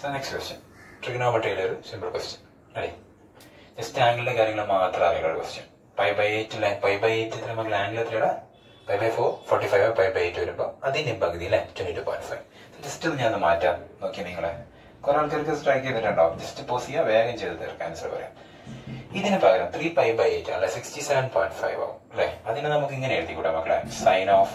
So next question ട്രിഗണോമെട്രിയിലെ ഒരു simple question അല്ലേ ജസ്റ്റ് ആംഗിളിന്റെ കാര്യങ്ങൾ മാത്രം അറിയുന്ന ഒരു question pi by eight pi by eight നമുക്ക് ആംഗിൾ എത്രയാണ് pi by four forty five pi by eight വരുമ്പോൾ അതിന്റെ പകുതി അല്ലേ twenty two point five just ഒന്ന് ഞാൻ ഒന്ന് മാറ്റാം നോക്കി നിങ്ങളെ കുറെ ആൾക്കാർക്ക് സ്ട്രൈക്ക് ചെയ്തിട്ടുണ്ടാവും ജസ്റ്റ് പോസ് ചെയ്യുക വേഗം ചെയ്ത് തീർക്കാം ആൻസർ പറയാം ഇതിന് പകരം ത്രീ പൈ ബൈ എയ്റ്റ് അല്ലെ സിക്സ്റ്റി സെവൻ പോയിന്റ് ഫൈവ് ആവും അല്ലെ അതിനെ നമുക്ക് ഇങ്ങനെ എഴുതിക്കൂടാ മക്കളെ സൈൻ ഓഫ്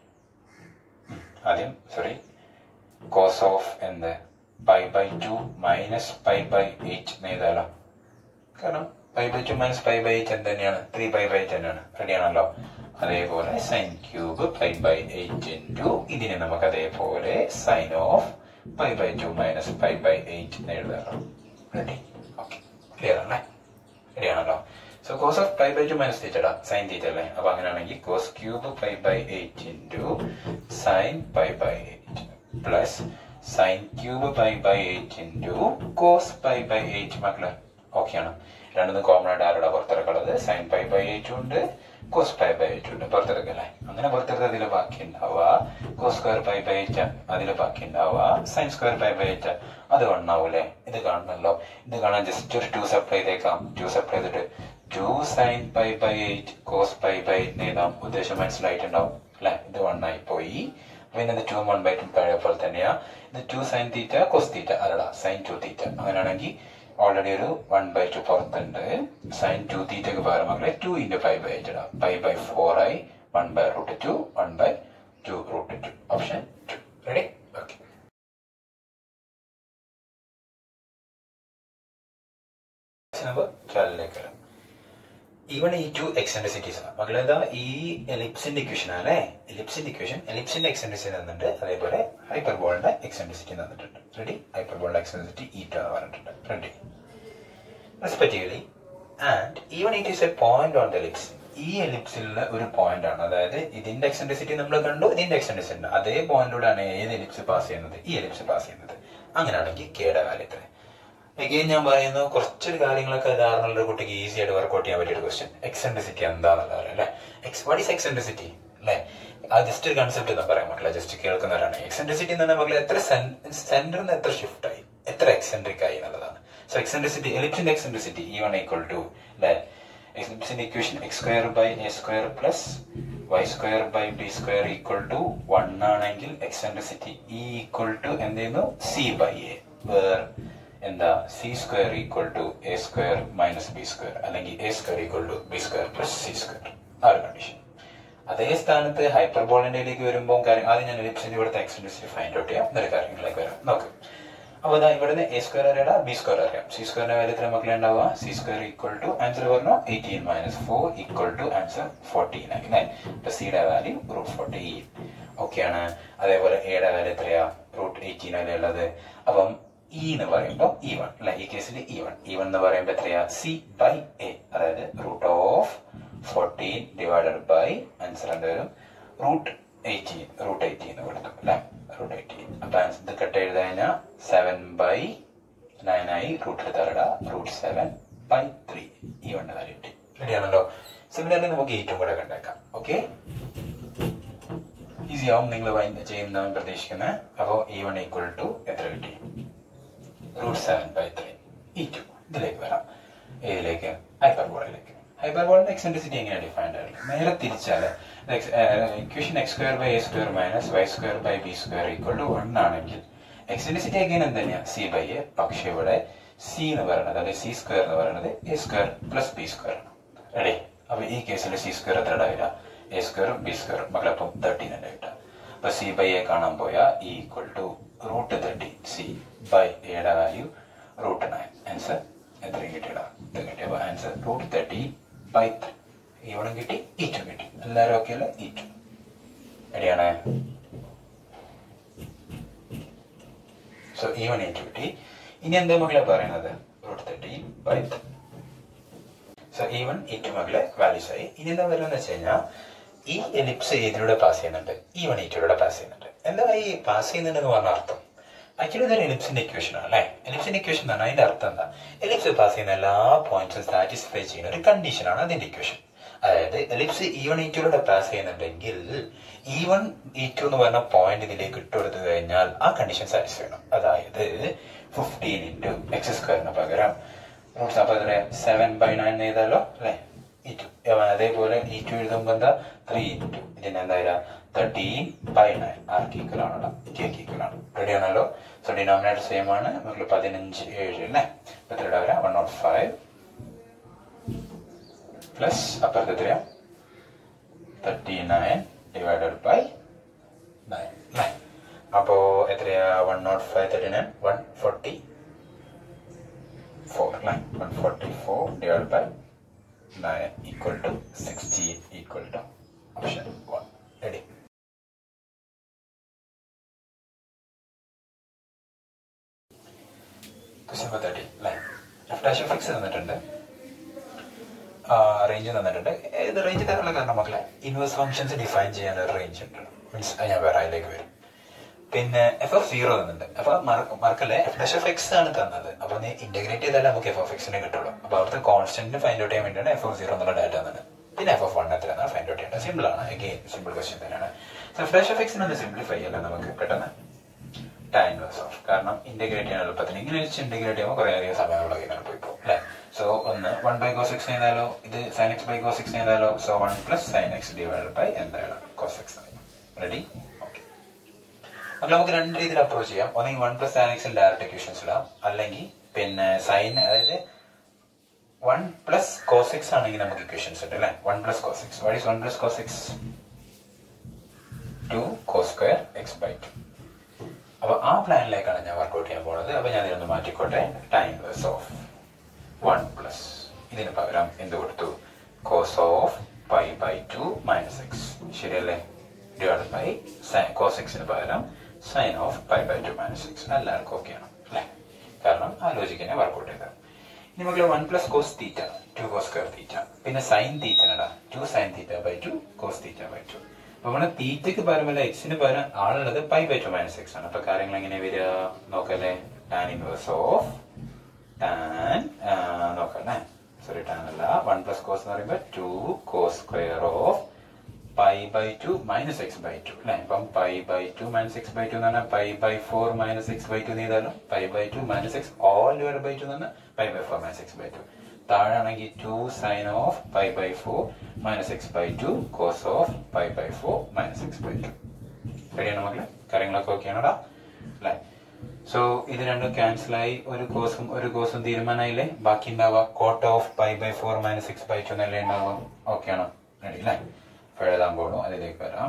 ആദ്യം സോറി കോസ് ഓഫ് എന്ത് pi by two minus pi by eight എഴുതാലോ കാരണം pi by two minus pi by eight എന്ത് തന്നെയാണ് ത്രീ പൈ ബൈ എയ്റ്റ് തന്നെയാണ് റെഡിയാണല്ലോ അതേപോലെ sine cube pi by eight into ഇതിനെ നമുക്ക് അതേപോലെ sine of pi by two minus pi by eight എന്ന് എഴുതാറോ റെഡി ഓക്കെ ക്ലിയർ അല്ലേ റെഡിയാണല്ലോ so cos of pi by two minus theta sine theta അല്ലേ അപ്പൊ അങ്ങനെയാണെങ്കിൽ cos cube pi by eight into sine pi by eight plus sine cube pi by eight into cos pi by eight മക്കളെ ഓക്കെയാണ് രണ്ടൊന്നും common ആയിട്ട് ആരുടെ പുറത്തിറക്കുള്ളത് sine pi by eight ഉണ്ട് കോസ് പൈ ബൈ എയ്റ്റ് ഉണ്ട് പുറത്തിറക്കല്ലേ അങ്ങനെ പുറത്തിറത്ത് അതിൽ ബാക്കി ഉണ്ടാവുക cos square pi by eight അതിൽ ബാക്കി ഉണ്ടാവുക sine square pi by eight അത് കാണാവൂലേ ഇത് കാണണമല്ലോ ഇത് കാണാൻ ജസ്റ്റ് ഒരു ടു സപ്ലൈ ചെയ്തേക്കാം ടു സപ്ലൈ ചെയ്തിട്ട് two sine pi by eight cos pi by eight എഴുതാം ഉദ്ദേശം മനസ്സിലായിട്ടുണ്ടാവും അല്ലെ ഇത് വണ്ണായി പോയി പിന്നെ ഇത് ടു വൺ ബൈ ടു പഴയ പോലെ തന്നെയാ ഇത് two sine theta cos theta അല്ലടാ സൈൻ ടു തീറ്റ അങ്ങനെയാണെങ്കിൽ ഓൾറെഡി ഒരു വൺ ബൈ ടു പുറത്തുണ്ട് സൈൻ ടു തീറ്റക്ക് പകരം മക്കളെ two into five by eight ഇടാം ഫൈവ് ബൈ ഫോർ ആയി one by root two one by two root two option two ready okay number ട്വൽവിലേക്ക് വരാം ഇവിടെ ഈ ടു എക്സെൻട്രിസിറ്റീസ് ആണ് മക്കളെ ഇതാ ഈ എലിപ്സിന്റെ ഇക്വേഷൻ അല്ലേ എലിപ്സിന്റെ ഇക്വേഷൻ എലിപ്സിന്റെ എക്സെൻട്രിസിറ്റി തന്നിട്ടുണ്ട് അതേപോലെ ഹൈപ്പർബോളിന്റെ എക്സെൻട്രിസിറ്റി തന്നിട്ടുണ്ട് റെഡി ഹൈപ്പർബോളിന്റെ എക്സെൻട്രിസിറ്റി ഈറ്റ എന്ന് പറഞ്ഞിട്ടുണ്ട് ready respectively and even it is a point on the ellipse ഈ എലിപ്സിലുള്ള ഒരു പോയിന്റ് ആണ് അതായത് ഇതിന്റെ എക്സെൻട്രിസിറ്റി നമ്മൾ കണ്ടു ഇതിന്റെ എക്സെൻട്രിസിറ്റി അതേ പോയിന്റിലൂടെയാണ് ഏത് എലിപ്സ് പാസ് ചെയ്യുന്നത് ഈ എലിപ്സ് പാസ് ചെയ്യുന്നത് അങ്ങനെയാണെങ്കിൽ കേട കാലത്തിന് എഗെയിൻ ഞാൻ പറയുന്നു കുറച്ചൊരു കാര്യങ്ങളൊക്കെ ധാരണയുള്ള ഒരു കുട്ടിക്ക് ഈസി ആയിട്ട് വർക്ക്ഔട്ട് ചെയ്യാൻ പറ്റിയ ഒരു ക്വസ്റ്റ്യൻ എക്സെൻട്രിസിറ്റി എന്താണെന്നുള്ളത് അല്ലെ വാട്ട് ഈസ് എക്സെൻട്രിസിറ്റി അല്ലെ ആ ജസ്റ്റ് ഒരു കൺസെപ്റ്റ് എന്ന് പറയാൻ മക്കളെ ജസ്റ്റ് കേൾക്കുന്നവരാണ് എക്സെൻട്രിസിറ്റി എന്ന് പറഞ്ഞാൽ മക്കളെ എത്ര സെന്ററിൽ നിന്ന് എത്ര ഷിഫ്റ്റ് ആയി എത്ര എക്സെൻട്രിക് ആയി എന്നുള്ളതാണ് സോ എക്സെൻട്രിസിറ്റി എലിപ്സിന്റെ eccentricity e one equal to അല്ലെ എലിപ്സിന്റെ equation x square by a square plus y square by b square equal to one ആണെങ്കിൽ എക്സെൻട്രിസിറ്റി ഇ ഈക്വൽ ടു എന്ത് ചെയ്യുന്നു സി ബൈ എ വേർ എന്താ c square equal to a square minus b square അല്ലെങ്കിൽ a square equal to b square plus c square ആ ഒരു condition അതേ സ്ഥാനത്ത് ഹൈപ്പർബോളിന്റെയിലേക്ക് വരുമ്പോൾ കാര്യം ആദ്യം ഞാൻ എലിപ്സിന്റെ ഇവിടുത്തെ എക്സെൻട്രിസിറ്റി ഫൈൻഡ് ഔട്ട് ചെയ്യാം എന്നിട്ട് കാര്യങ്ങളിലേക്ക് വരാം നോക്ക് അപ്പൊ ഇതാ ഇവിടുന്ന് എ സ്ക്വയർ അറിയാം ബി സ്ക്വയർ അറിയാം സി സ്ക്വയറിന്റെ വാല്യൂ എത്ര മക്കളെ ഉണ്ടാവുക c square equal to answer പറഞ്ഞു eighteen minus four equal to answer fourteen ആയി അപ്പൊ സിയുടെ വാല്യൂ റൂട്ട് ഫോർട്ടീൻ ഓക്കെയാണ് അതേപോലെ എയുടെ വാല്യൂ എത്രയാ റൂട്ട് എയ്റ്റീൻ അല്ലേ ഉള്ളത് അപ്പം ഇ എന്ന് പറയുമ്പോൾ ഇ വൺ അല്ലെ ഈ കേസിൽ ഇ വൺ ഇ വൺ എന്ന് പറയുമ്പോൾ എത്രയാ സി ബൈ എ അതായത് root of fourteen divided by answer എന്ത് വരും റൂട്ട് എയ്റ്റീൻ റൂട്ട് എയ്റ്റീൻ എന്ന് കൊടുത്തു അല്ലെ റൂട്ട് എയ്റ്റീൻ അപ്പൊ ആൻസർ ഇത് കട്ട് എഴുതി കഴിഞ്ഞാൽ സെവൻ ബൈ നയൻ ആയി റൂട്ട് എടുത്താറട root seven by three e one value കിട്ടി റെഡിയാണല്ലോ സിമിലർലി നമുക്ക് ഏറ്റവും കൂടെ കണ്ടേക്കാം ഓക്കെ ഈസി ആവും നിങ്ങൾ ചെയ്യുന്ന പ്രതീക്ഷിക്കുന്നത് അപ്പോൾ ഇ വൺ ഈക്വൽ ടു എത്ര കിട്ടി root seven by three e two ഇതിലേക്ക് വരാം ഏതിലേക്ക് ഹൈപ്പർബോളിലേക്ക് ഹൈപ്പർബോളിന്റെ എക്സെൻട്രിസിറ്റി എങ്ങനെയാണ് ഡിഫൈൻഡ് ആയിട്ടുള്ളത് നേരെ തിരിച്ചാല് equation x square by a square minus y square by b square equal to one ആണെങ്കിൽ എക്സെൻട്രിസിറ്റി അഗൈൻ എന്ത് തന്നെയാണ് സി ബൈ എ പക്ഷേ ഇവിടെ സി എന്ന് പറയുന്നത് അതായത് സി സ്ക്വയർ എന്ന് പറയുന്നത് a square plus b square ആണ് റെഡി അപ്പൊ ഈ കേസിൽ സി സ്ക്വയർ എത്ര ഉണ്ടാവില്ല എ സ്ക്വയറും ബി സ്ക്വയറും മകളപ്പം തേർട്ടീൻ തന്നെ കിട്ടുക അപ്പൊ സി ബൈ എ കാണാൻ പോയാൽ e equal to root thirty c by എയുടെ വാല്യൂ റൂട്ട് നയൻ ആൻസർ എത്രയും കിട്ടിയടാ ഇത് കിട്ടിയപ്പോ answer root thirty by three ഇവിടെ കിട്ടി ഈ ടു കിട്ടി എല്ലാവരും ഓക്കെ അല്ലേ ഈ ടു റെഡിയാണ് so e one e to കിട്ടി ഇനി എന്താ മകളെ പറയുന്നത് root thirty by three so e one e two മകളെ വാല്യൂസ് ആയി ഇനി എന്താ പറയുന്നത് വെച്ച് കഴിഞ്ഞാൽ ഈ എലിപ്സ് ഏതിലൂടെ പാസ് ചെയ്യുന്നുണ്ട് ഈ വൺ ഈ ടുയിലൂടെ പാസ് ചെയ്യുന്നുണ്ട് എന്താ ഈ പാസ് ചെയ്യുന്നുണ്ടെന്ന് പറഞ്ഞ അർത്ഥം ആക്ച്വലി ഇതൊരു എലിപ്സിന്റെ ഇക്വേഷൻ ആണ് അല്ലെ എലിപ്സിന്റെ ഇക്വേഷൻ എന്ന് പറഞ്ഞാൽ അതിന്റെ അർത്ഥം എന്താ എലിപ്സ് പാസ് ചെയ്യുന്ന എല്ലാ പോയിന്റ്സും സാറ്റിസ്ഫൈ ചെയ്യുന്ന ഒരു കണ്ടീഷൻ ആണ് അതിന്റെ ഇക്വേഷൻ അതായത് എലിപ്സ് ഇ വൺ ഇ ടുയിലൂടെ പാസ് ചെയ്യുന്നുണ്ടെങ്കിൽ ഇ വൺ ഇ ടു എന്ന് പറഞ്ഞ പോയിന്റ് ഇതിലേക്ക് ഇട്ടുകൊടുത്തു കഴിഞ്ഞാൽ ആ കണ്ടീഷൻ സാറ്റിസ്ഫൈ ചെയ്യണം അതായത് ഫിഫ്റ്റീൻ ഇൻറ്റു എക്സ് സ്ക്വയറിന് പകരം റൂട്ട്സ് അപ്പൊ അതിലെ സെവൻ ബൈ നയൻ എഴുതാലോ അല്ലെ ഇ ടു അതേപോലെ ഇ ടു എഴുതുമ്പോൾ എന്താ ത്രീ ഇൻറ്റു ഇതിന് എന്തായാലും തേർട്ടീൻ ബൈ നയൻ ആർക്ക് ഈക്വൽ ആണല്ലോ ടിക്ക് ഈക്വൽ ആണ് റെഡി ആണല്ലോ സോ ഡിനോമിനേറ്റർ സെയിം ആണ് നമുക്ക് പതിനഞ്ച് ഏഴ് അല്ലേ അപ്പൊ എത്രയുടെ വരാം വൺ നോട്ട് ഫൈവ് പ്ലസ് അപ്പുറത്ത് എത്രയാ thirty nine divided by nine nine അപ്പോ എത്രയാ one naught five thirty nine one forty four അല്ലേ one forty four divide by nine equal to sixty equal to option one ready question number thirty അല്ലേ f dash f x തന്നിട്ടുണ്ട് range തന്നിട്ടുണ്ട് ഇത് range തരാനുള്ള കാരണം മക്കളെ ഇൻവേഴ്സ് ഫംഗ്ഷൻസ് ഡിഫൈൻ ചെയ്യാൻ ഒരു റേഞ്ച് ഉണ്ട് മീൻസ് ഞാൻ വേറെ അതിലേക്ക് വരും പിന്നെ എഫ് എഫ് സീറോ തന്നിട്ടുണ്ട് അപ്പൊ മറക്കല്ലേ എഫ് ഡാഷ് എഫ് എക്സ് ആണ് തന്നത് അപ്പൊ നീ ഇന്റഗ്രേറ്റ് ചെയ്താലേ നമുക്ക് എഫ് എഫ് എക്സിനെ കിട്ടുള്ളൂ അപ്പൊ അവിടുത്തെ കോൺസ്റ്റന്റ് ഫൈൻഡ് ഔട്ട് ചെയ്യാൻ വേണ്ടിയാണ് എഫ് എഫ് സീറോ എന്നുള്ള ഡാറ്റ തന്നത് പിന്നെ എഫ് എഫ് വൺ എത്രയാണ് ഫൈൻഡ് ഔട്ട് ചെയ്യേണ്ടത് സിമ്പിൾ ആണ് അഗെയിൻ സിമ്പിൾ ക്വസ്റ്റ്യൻ തന്നെയാണ് എഫ് ഡാഷ് എഫ് എക്സിനെ ഒന്ന് സിംപ്ലിഫൈ ചെയ്യാൻ നമുക്ക് പെട്ടെന്ന് ടൈം ലോസ് ഓഫ് കാരണം ഇന്റഗ്രേറ്റ് ചെയ്യാൻ എളുപ്പത്തിന് ഇങ്ങനെ വെച്ച് ഇന്റഗ്രേറ്റ് ചെയ്യുമ്പോൾ കുറെ അധികം സമയമുള്ള ഇങ്ങനെ പോയി പോകും അല്ലെ സോ ഒന്ന് വൺ ബൈ കോസ് എക്സ് ചെയ്താലോ ഇത് sine x by cos x ചെയ്താലോ so one plus sine x divide by എന്താണ് കോസ് എക്സ് റെഡി ഓക്കെ അപ്പൊ നമുക്ക് രണ്ട് രീതിയിൽ അപ്രോച്ച് ചെയ്യാം ഒന്നെങ്കിൽ വൺ പ്ലസ് സൈൻ എക്സിൽ ഡയറക്റ്റ് ഇക്വേഷൻസ് ഇടാം അല്ലെങ്കിൽ പിന്നെ സൈൻ അതായത് വൺ പ്ലസ് കോസ് എക്സ് ആണെങ്കിൽ നമുക്ക് ഇക്വേഷൻസ് ഉണ്ട് അല്ലെ one plus cos x what is one plus cos x two cos square x by two അപ്പൊ ആ പ്ലാനിലേക്കാണ് ഞാൻ വർക്ക്ഔട്ട് ചെയ്യാൻ പോകുന്നത് അപ്പൊ ഞാൻ ഇതിനൊന്ന് മാറ്റിക്കോട്ടെ time verse of one plus ഇതിന് പകരം എന്ത് കൊടുത്തു cos of pi by two minus x ശരിയല്ലേ ഡിവൈഡ് ബൈ കോസ് എക്സിന് പകരം sine of pi by two minus x എല്ലാവർക്കും ഓക്കെയാണ് അല്ലേ കാരണം ആ ലോജിക്കിനെ വർക്ക്ഔട്ട് ചെയ്തത് ഇനി നമുക്ക് one plus cos theta two cos square theta പിന്നെ സൈൻ തീറ്റനടാ two sine theta by two cos theta by two അപ്പൊ നമ്മുടെ തീറ്റയ്ക്ക് പകരമല്ല എക്സിന് പകരം ആളുള്ളത് pi by two minus x ആണ് അപ്പൊ കാര്യങ്ങൾ എങ്ങനെ വരിക നോക്കല്ലേ ടാൻ ഇൻവേഴ്സ് ഓഫ് ടാൻ നോക്കല്ലേ സോറി ടാൻ അല്ല വൺ പ്ലസ് കോസ് എന്ന് പറയുമ്പോൾ two cos square of pi by two minus x by two അല്ലെ ഇപ്പം pi by two minus x by two എന്ന് പറഞ്ഞാൽ pi by four minus x by two ചെയ്താലും pi by two minus x all divide by two എന്ന് പറഞ്ഞാൽ pi by four minus x by two താഴാണെങ്കിൽ two sine of pi by four minus x by two cos of pi by four minus x by two റെഡിയാണ് മക്കളെ കാര്യങ്ങളൊക്കെ ഓക്കെയാണോടാ അല്ലേ so ഇത് രണ്ടും cancel ആയി ഒരു കോസും ഒരു കോസും തീരുമാനമായില്ലേ ബാക്കി ഉണ്ടാവുക cot of pi by four minus six by two എന്നല്ലേ ഉണ്ടാവുക ഓക്കെ ആണോ റെഡി അല്ലേ അപ്പോൾ എഴുതാൻ പോകണം അതിലേക്ക് വരാം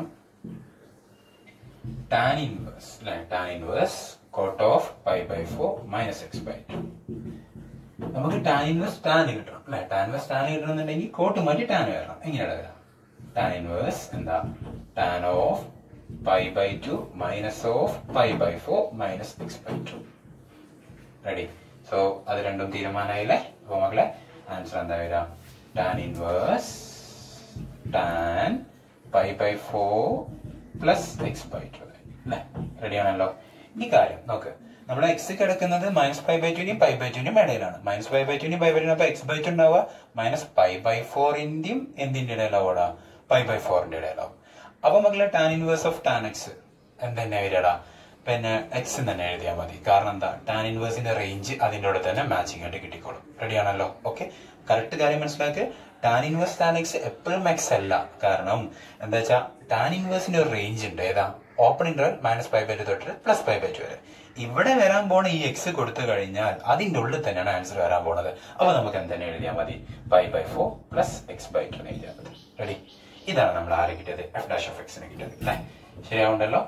ടാൻ ഇൻവേഴ്സ് അല്ലെ tan inverse cot of pi by four minus six by two നമുക്ക് ടാൻ ഇൻവേഴ്സ് ടാൻ കിട്ടണം അല്ലെ ടാൻ ഇൻവേഴ്സ് ടാൻ കിട്ടണമെന്നുണ്ടെങ്കിൽ കോട്ട് മാറ്റി ടാൻ വരണം എങ്ങനെയാണ് വരാം ടാൻ ഇൻവേഴ്സ് എന്താ tan of pi by two minus of pi by four minus six by two ready so അത് രണ്ടും തീരുമാനമായില്ലേ അപ്പൊ മക്കളെ ആൻസർ എന്താ വരാം tan inverse tan pi by four plus x by two അല്ലേ റെഡി ആണല്ലോ ഈ കാര്യം നോക്ക് നമ്മുടെ എക്സ് കിടക്കുന്നത് മൈനസ് ഫൈവ് ബൈ ടുവിന്റെയും പൈ ബൈ ടുവിന്റെയും ഇടയിലാണ് മൈനസ് ഫൈവ് ബൈ ടുവിന്റെയും പൈ ബൈ ടുവിനും അപ്പൊ എക്സ് ബൈ ടു ഉണ്ടാവുക മൈനസ് പൈ ബൈ ഫോറിന്റെയും എന്തിന്റെ ഇടയിലാവോടാ പൈ ബൈ ഫോറിന്റെ ഇടയിലാവും അപ്പൊ മക്കളെ tan inverse of tan x എന്തെന്നെ വരികടാ പിന്നെ എക്സ് തന്നെ എഴുതിയാൽ മതി കാരണം എന്താ ടാൻ ഇൻവേഴ്സിന്റെ റേഞ്ച് അതിന്റെ കൂടെ തന്നെ മാച്ചിങ് ആയിട്ട് കിട്ടിക്കോളും റെഡി ആണല്ലോ ഓക്കെ കറക്റ്റ് കാര്യം മനസ്സിലാക്കി ടാൻ ഇൻവേഴ്സ് ടാൻ എക്സ് എപ്പോഴും എക്സ് അല്ല കാരണം എന്താ വെച്ചാൽ ടാൻ ഇൻവേഴ്സിന്റെ ഒരു റേഞ്ച് ഉണ്ട് ഏതാ open interval minus five by two തൊട്ട് പ്ലസ് ഫൈവ് ബൈ ടു വരെ ഇവിടെ വരാൻ പോണ ഈ എക്സ് കൊടുത്തു കഴിഞ്ഞാൽ അതിന്റെ ഉള്ളിൽ തന്നെയാണ് ആൻസർ വരാൻ പോണത് അപ്പൊ നമുക്ക് എന്തെന്നെ എഴുതിയാൽ മതി pi by four plus x by two എഴുതിയാൽ മതി റെഡി ഇതാണ് നമ്മൾ ആരെ കിട്ടിയത് എഫ് ഡാഷ് ഓഫ് എക്സിന് കിട്ടിയത് അല്ലേ ശരിയാവുണ്ടല്ലോ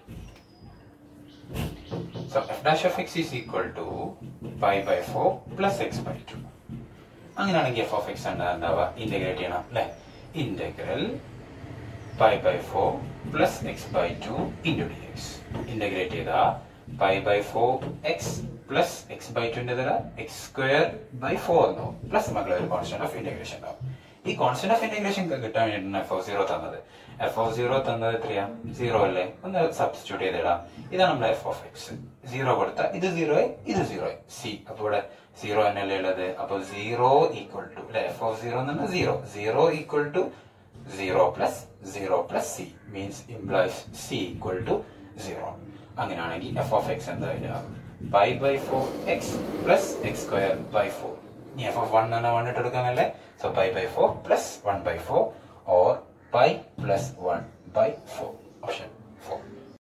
So f dash of x is equal to pi by 4 plus x by 2. അങ്ങനെയാണെങ്കിൽ എഫ് ഓഫ് എക്സ് ഉണ്ടാവുക ഇന്റഗ്രേറ്റ് ചെയ്യണം അല്ലെ integral pi by four plus x by two into d x integrate ചെയ്ത pi by four x plus x by ടുന്റെ തര x square by four എന്നാവും plus മക്കളെ ഒരു കോൺസ്റ്റന്റ് ഓഫ് ഇന്റഗ്രേഷൻ ഉണ്ടാവും ഈ കോൺസ്റ്റന്റ് ഓഫ് ഇന്റഗ്രേഷൻ കിട്ടാൻ വേണ്ടിയിട്ടാണ് എഫ് ഓ സീറോ തന്നത് എഫ് ഓ സീറോ തന്നത് എത്രയാ സീറോ അല്ലേ ഒന്ന് സബ്സ്റ്റിറ്റ്യൂട്ട് ചെയ്തിടാം ഇതാണ് നമ്മുടെ എഫ് ഓഫ് എക്സ് സീറോ കൊടുത്ത ഇത് സീറോ ഇത് സീറോ സി അപ്പൊ ഇവിടെ സീറോ തന്നെയല്ലേ ഉള്ളത് അപ്പൊ സീറോ ഈക്വൽ ടു അല്ലെ എഫ് ഓഫ് സീറോ എന്ന് പറഞ്ഞാൽ zero zero equal to zero plus zero plus c means implies c equal to zero അങ്ങനെയാണെങ്കിൽ എഫ് ഓഫ് എക്സ് എന്താ വരിക pi by four x plus x square by four ഇനി f of one എന്ന one ഇട്ട് എടുക്കാനല്ലേ so pi by four plus one by four or pi plus one by four option four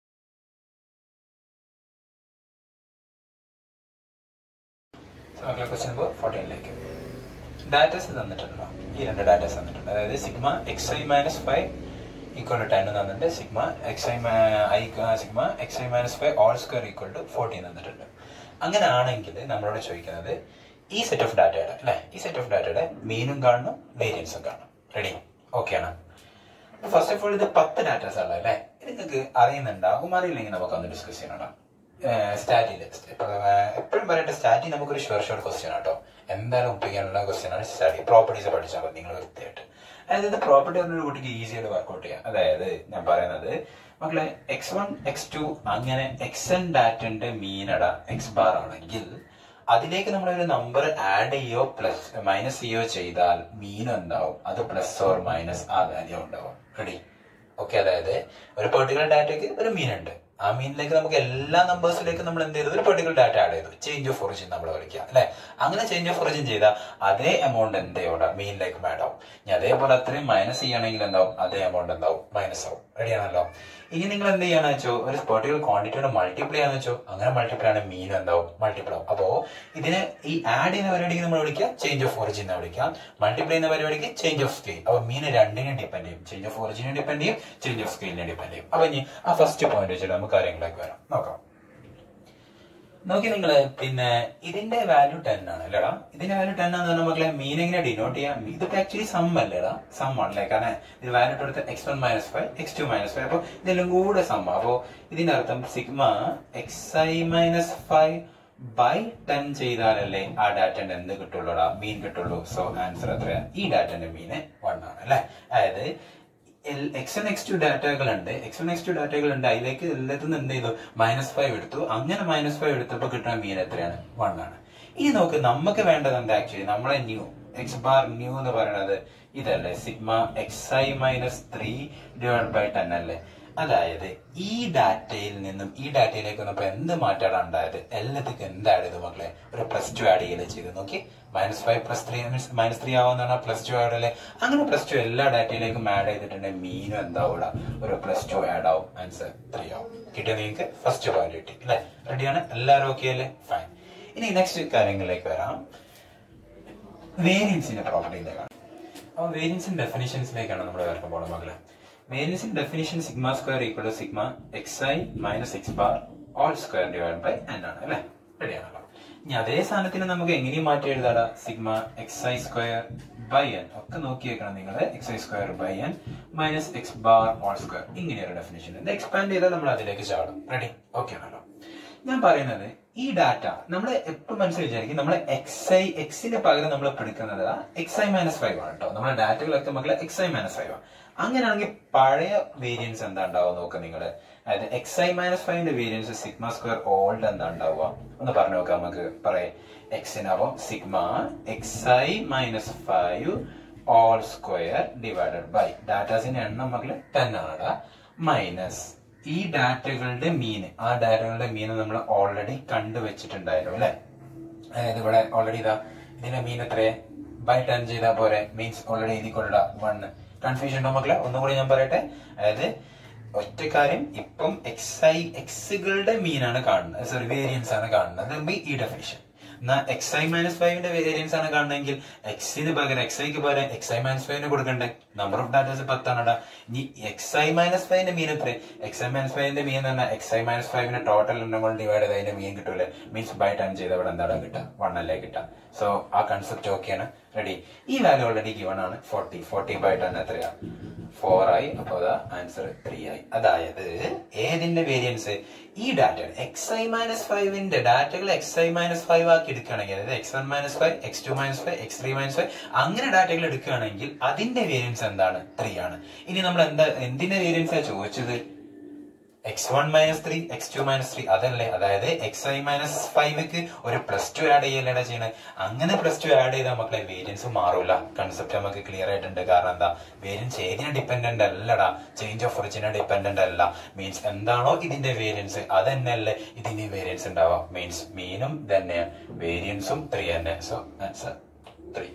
question number ഫോർട്ടീനിലേക്ക് ഡാറ്റസ് തന്നിട്ടുണ്ടോ ഈ രണ്ട് datas തന്നിട്ടുണ്ട് അതായത് sigma x i minus five equal to ten തന്നിട്ടുണ്ട് sigma x i i sigma x i minus five all square equal to fourteen തന്നിട്ടുണ്ട് അങ്ങനെ ആണെങ്കിൽ നമ്മളോട് ചോദിക്കുന്നത് ഈ സെറ്റ് ഓഫ് ഡാറ്റയുടെ അല്ലെ ഈ സെറ്റ് ഓഫ് ഡാറ്റയുടെ മീനും കാണണം വേരിയൻസും കാണണം റെഡി ഓക്കെ ആണ് ഫസ്റ്റ് ഓഫ് ഓൾ ഇത് പത്ത് ഡാറ്റാസ് ഉള്ളത് അല്ലേ ഇത് നിങ്ങൾക്ക് അറിയുന്നുണ്ടാകും അറിയില്ലെങ്കിൽ നമുക്കൊന്ന് ഡിസ്കസ് ചെയ്യണം സ്റ്റാറ്റിൽ എപ്പോഴും പറയട്ടെ സ്റ്റാറ്റി നമുക്കൊരു ഷുവർ ഷോർട്ട് ക്വസ്റ്റ്യൻ ആട്ടോ എന്തായാലും ഒപ്പിക്കാനുള്ള ക്വസ്റ്റ്യൻ ആണ് സ്റ്റാറ്റി പ്രോപ്പർട്ടീസ് പഠിച്ചാൽ മതി നിങ്ങൾ വൃത്തിയായിട്ട് അതായത് പ്രോപ്പർട്ടി പറഞ്ഞൊരു കുട്ടിക്ക് ഈസി ആയിട്ട് വർക്ക്ഔട്ട് ചെയ്യാം അതായത് ഞാൻ പറയുന്നത് മക്കളെ എക്സ് വൺ എക്സ് ടു അങ്ങനെ എക്സ് എൻ ഡാറ്റന്റെ മീനട എക്സ് ബാർ ആണെങ്കിൽ അതിലേക്ക് നമ്മൾ ഒരു നമ്പർ ആഡ് ചെയ്യോ പ്ലസ് മൈനസ് ചെയ്യോ ചെയ്താൽ മീൻ എന്താവും അത് പ്ലസ് ഓർ മൈനസ് ആ വാല്യൂ ഉണ്ടാവും റെഡി ഓക്കെ അതായത് ഒരു പെർട്ടിക്കുലർ ഡാറ്റയ്ക്ക് ഒരു മീൻ ഉണ്ട് ആ മീനിലേക്ക് നമുക്ക് എല്ലാ നമ്പേഴ്സിലേക്കും നമ്മൾ എന്ത് ചെയ്തു ഒരു പെർട്ടിക്കുലർ ഡാറ്റ ആഡ് ചെയ്തു ചേഞ്ച് ഓഫ് ഒറിജിൻ നമ്മൾ വിളിക്കുക അല്ലെ അങ്ങനെ ചേഞ്ച് ഓഫ് ഒറിജിൻ ചെയ്താൽ അതേ എമൗണ്ട് എന്ത് ചെയ്യൂടാ മീനിലേക്ക് ആഡ് ആവും ഇനി അതേപോലെ അത്രയും മൈനസ് ചെയ്യുകയാണെങ്കിൽ എന്താവും അതേ എമൗണ്ട് എന്താവും മൈനസ് ആവും റെഡിയാണല്ലോ ഇനി നിങ്ങൾ എന്ത് ചെയ്യാന്ന് വെച്ചോ ഒരു പെർട്ടിക്കുലർ ക്വാണ്ടിറ്റിയോട് മൾട്ടിപ്ലൈ ചെയ്യാന്ന് വെച്ചോ അങ്ങനെ മൾട്ടിപ്ലൈ ആണ് മീൻ എന്താവും മൾട്ടിപ്ലൈ ആവും അപ്പോ ഇതിന് ഈ ആഡ് ചെയ്യുന്ന പരിപാടിക്ക് നമ്മൾ വിളിക്കുക ചേഞ്ച് ഓഫ് ഒറിജിൻ എന്ന് വിളിക്കാം മൾട്ടിപ്ലൈ ചെയ്യുന്ന പരിപാടിക്ക് ചേഞ്ച് ഓഫ് സ്കെയിൽ അപ്പൊ മീൻ രണ്ടിനെ ഡിപ്പെൻഡ് ചെയ്യും ചേഞ്ച് ഓഫ് ഒറിജിനെ ഡിപ്പെൻഡ് ചെയ്യും ചേഞ്ച് ഓഫ് സ്കെയിലിനെ ഡിപ്പെൻഡ് ചെയ്യും അപ്പൊ ഇനി ആ ഫസ്റ്റ് പോയിന്റ് വെച്ചിട്ട് നമുക്ക് കാര്യങ്ങളിലേക്ക് വരാം നോക്കാം നോക്കി നിങ്ങള് പിന്നെ ഇതിന്റെ വാല്യൂ ടെൻ ആണ് അല്ലേടാ ഇതിന്റെ വാല്യൂ ടെൻ ആണെന്ന് പറഞ്ഞാൽ മക്കളെ മീൻ എങ്ങനെ ഡിനോട്ട് ചെയ്യാം ഇതിപ്പോ ആക്ച്വലി സം അല്ലേടാ സം ആണല്ലേ കാരണം ഇത് വാല്യൂ എടുത്ത് x one minus five x two minus five അപ്പൊ ഇതെല്ലാം കൂടെ സം അപ്പോ ഇതിന്റെ അർത്ഥം sigma x i minus five by ten ചെയ്താലല്ലേ ആ ഡാറ്റന്റെ എന്ത് കിട്ടുള്ളൂടാ മീൻ കിട്ടുള്ളൂ സോ ആൻസർ എത്രയാ ഈ ഡാറ്റന്റെ മീന് വൺ ആണ് അല്ലെ അതായത് എക്സ് എൻ എക്സ് ടു ഡാറ്റകളുണ്ട് എക്സ് എൻ എക്സ് ടു ഡാറ്റകളുണ്ട് അതിലേക്ക് എല്ലാത്തുനിന്ന് എന്ത് ചെയ്തു മൈനസ് ഫൈവ് എടുത്തു അങ്ങനെ മൈനസ് ഫൈവ് എടുത്തപ്പോൾ കിട്ടുന്ന മീൻ എത്രയാണ് വൺ ആണ് ഇനി നോക്ക് നമുക്ക് വേണ്ടത് എന്താ ആക്ച്വലി നമ്മളെ ന്യൂ എക്സ് ബാർ ന്യൂ എന്ന് പറയുന്നത് ഇതല്ലേ sigma x i minus three divide by ten അല്ലേ അതായത് ഈ ഡാറ്റയിൽ നിന്നും ഈ ഡാറ്റയിലേക്ക് വന്നപ്പോ എന്ത് മാറ്റാണ് ഉണ്ടായത് എല്ലാത്തിനും എന്ത് ആഡ് ചെയ്തു മക്കളെ ഒരു പ്ലസ് ടു ആഡ് ചെയ്യല്ലേ ചെയ്ത് നോക്കി minus five plus three means minus three ആവുന്നതാണ് പ്ലസ് ടു ആഡ് അല്ലേ അങ്ങനെ പ്ലസ് ടു എല്ലാ ഡാറ്റയിലേക്കും ആഡ് ചെയ്തിട്ടുണ്ടെങ്കിൽ മീനും എന്താവും ഒരു പ്ലസ് ടു ആഡ് ആവും ആൻസർ ത്രീ ആവും കിട്ടിയ നിങ്ങൾക്ക് ഫസ്റ്റ് പോയിന്റ് കിട്ടി അല്ലെ റെഡിയാണ് എല്ലാവരും ഓക്കെ അല്ലേ ഫൈൻ ഇനി നെക്സ്റ്റ് കാര്യങ്ങളിലേക്ക് വരാം വേരിയൻസിന്റെ പ്രോപ്പർട്ടിയിലേക്കാണ് അപ്പൊ വേരിയൻസിന്റെ ഡെഫിനിഷൻസിലേക്കാണ് നമ്മൾ വരക്കാൻ പോകുന്നത് മകളെ വേരിയൻസിന്റെ definition sigma square equal to sigma x i minus x bar all square divide by n ആണ് അല്ലെ റെഡിയാണല്ലോ ഇനി അതേ സാധനത്തിന് നമുക്ക് എങ്ങനെയും മാറ്റി എഴുതാടാ sigma x i square by n ഒക്കെ നോക്കി വെക്കണം നിങ്ങൾ x i square by n minus x bar all square ഇങ്ങനെയൊരു ഡെഫിനിഷൻ ഇത് എക്സ്പാൻഡ് ചെയ്താൽ നമ്മൾ അതിലേക്ക് ചാടും റെഡി ഓക്കെ ആണല്ലോ ഞാൻ പറയുന്നത് ഈ ഡാറ്റ നമ്മൾ എപ്പോഴും മനസ്സിൽ വിചാരിക്കും നമ്മൾ എക്സ് ഐ എക്സിന് പകരം നമ്മൾ എടുക്കുന്നത് എക്സ് ഐ മൈനസ് ഫൈവ് ആണ് കേട്ടോ നമ്മുടെ ഡാറ്റകളൊക്കെ മക്കളെ എക്സ് ഐ മൈനസ് ഫൈവ് ആണ് അങ്ങനെയാണെങ്കിൽ പഴയ വേരിയൻസ് എന്താ ഉണ്ടാവുക നോക്കുക നിങ്ങൾ അതായത് എക്സ് ഐ മൈനസ് ഫൈവിന്റെ വേരിയൻസ് സിഗ്മ സ്ക്വയർ ഓൾഡ് എന്താ ഉണ്ടാവുക ഒന്ന് പറഞ്ഞു നോക്കാം നമുക്ക് പറയാം എക്സിനാവും sigma x i minus five all square divided by ഡാറ്റാസിന്റെ എണ്ണം മക്കള് ടെൻ ആണ് മൈനസ് ഈ ഡാറ്റകളുടെ മീൻ ആ ഡാറ്റകളുടെ മീൻ നമ്മൾ ഓൾറെഡി കണ്ടുവച്ചിട്ടുണ്ടായിരുന്നു അല്ലെ അതായത് ഇവിടെ ഓൾറെഡി ഇതാ ഇതിന്റെ മീൻ എത്രയെ ബൈ ടെൻ ചെയ്താൽ പോരെ മീൻസ് ഓൾറെഡി എഴുതിക്കൊള്ള വൺ കൺഫ്യൂഷൻ ഉണ്ടോ മക്കളെ ഒന്നുകൂടി ഞാൻ പറയട്ടെ അതായത് ഒറ്റ കാര്യം ഇപ്പം എക്സ് ഐ എക്സുകളുടെ മീനാണ് കാണുന്നത് സോറി വേരിയൻസ് ആണ് കാണുന്നത് ഈ ഡെഫിനിഷൻ എന്നാ എക്സ് ഐ മൈനസ് ഫൈവിന്റെ വേരിയൻസ് ആണ് കാണുന്നതെങ്കിൽ എക്സിന് പകരം എക്സ് ഐക്ക് പകരം എക്സ് ഐ മൈനസ് ഫൈവിന് കൊടുക്കണ്ടേ നമ്പർ ഓഫ് ഡാറ്റാസ് പത്താണടാ ഇനി എക്സ് ഐ മൈനസ് ഫൈവിന്റെ മീൻ എത്ര എക്സ് ഐ മൈനസ് ഫൈവിന്റെ മീൻ എന്ന് പറഞ്ഞാൽ എക്സ് ഐ മൈനസ് ഫൈവിന്റെ ടോട്ടൽ എണ്ണം കൊണ്ട് ഡിവൈഡ് ചെയ്ത് അതിന്റെ മീൻ കിട്ടൂലേ മീൻസ് ബൈ ടൈം ചെയ്ത് ഇവിടെ എന്താണ് കിട്ടുക വൺ അല്ലേ കിട്ടുക സോ ആ കൺസെപ്റ്റ് ഓക്കെയാണ് റെഡി ഈ വാല്യൂ ഓൾറെഡി ഗിവൺ ആണ് ഫോർട്ടി ഫോർട്ടി ബൈ ടെൻ എത്രയാ ഫോർ ആയി അപ്പൊ അതാ ആൻസർ ത്രീ ആയി അതായത് ഏതിന്റെ വേരിയൻസ് ഈ ഡാറ്റ എക്സ് ഐ മൈനസ് ഫൈവിന്റെ ഡാറ്റകൾ എക്സ് ഐ മൈനസ് ഫൈവ് ആക്കി എടുക്കുകയാണെങ്കിൽ അതായത് x one minus five x two minus five x three minus five അങ്ങനെ ഡാറ്റകൾ എടുക്കുകയാണെങ്കിൽ അതിന്റെ വേരിയൻസ് എന്താണ് ത്രീ ആണ് ഇനി നമ്മൾ എന്താ എന്തിന്റെ വേരിയൻസാ ചോദിച്ചത് x one minus three x two minus three അതല്ലേ അതായത് എക്സ് ഐ മൈനസ് ഫൈവ്ക്ക് ഒരു പ്ലസ് ടു ആഡ് ചെയ്യല്ലേടാ ചെയ്യണേ അങ്ങനെ പ്ലസ് ടു ആഡ് ചെയ്താൽ മക്കളെ വേരിയൻസ് മാറൂല കൺസെപ്റ്റ് നമുക്ക് ക്ലിയർ ആയിട്ടുണ്ട് കാരണം എന്താ വേരിയൻസ് ഏതിനെ ഡിപ്പെൻഡന്റ് അല്ലടാ ചേഞ്ച് ഓഫ് ഒറിജിനെ ഡിപ്പെൻഡന്റ് അല്ല മീൻസ് എന്താണോ ഇതിന്റെ വേരിയൻസ് അത് തന്നെയല്ലേ ഇതിന് വേരിയൻസ് ഉണ്ടാവാം മീൻസ് മീനും തന്നെ വേരിയൻസും ത്രീ തന്നെ so answer three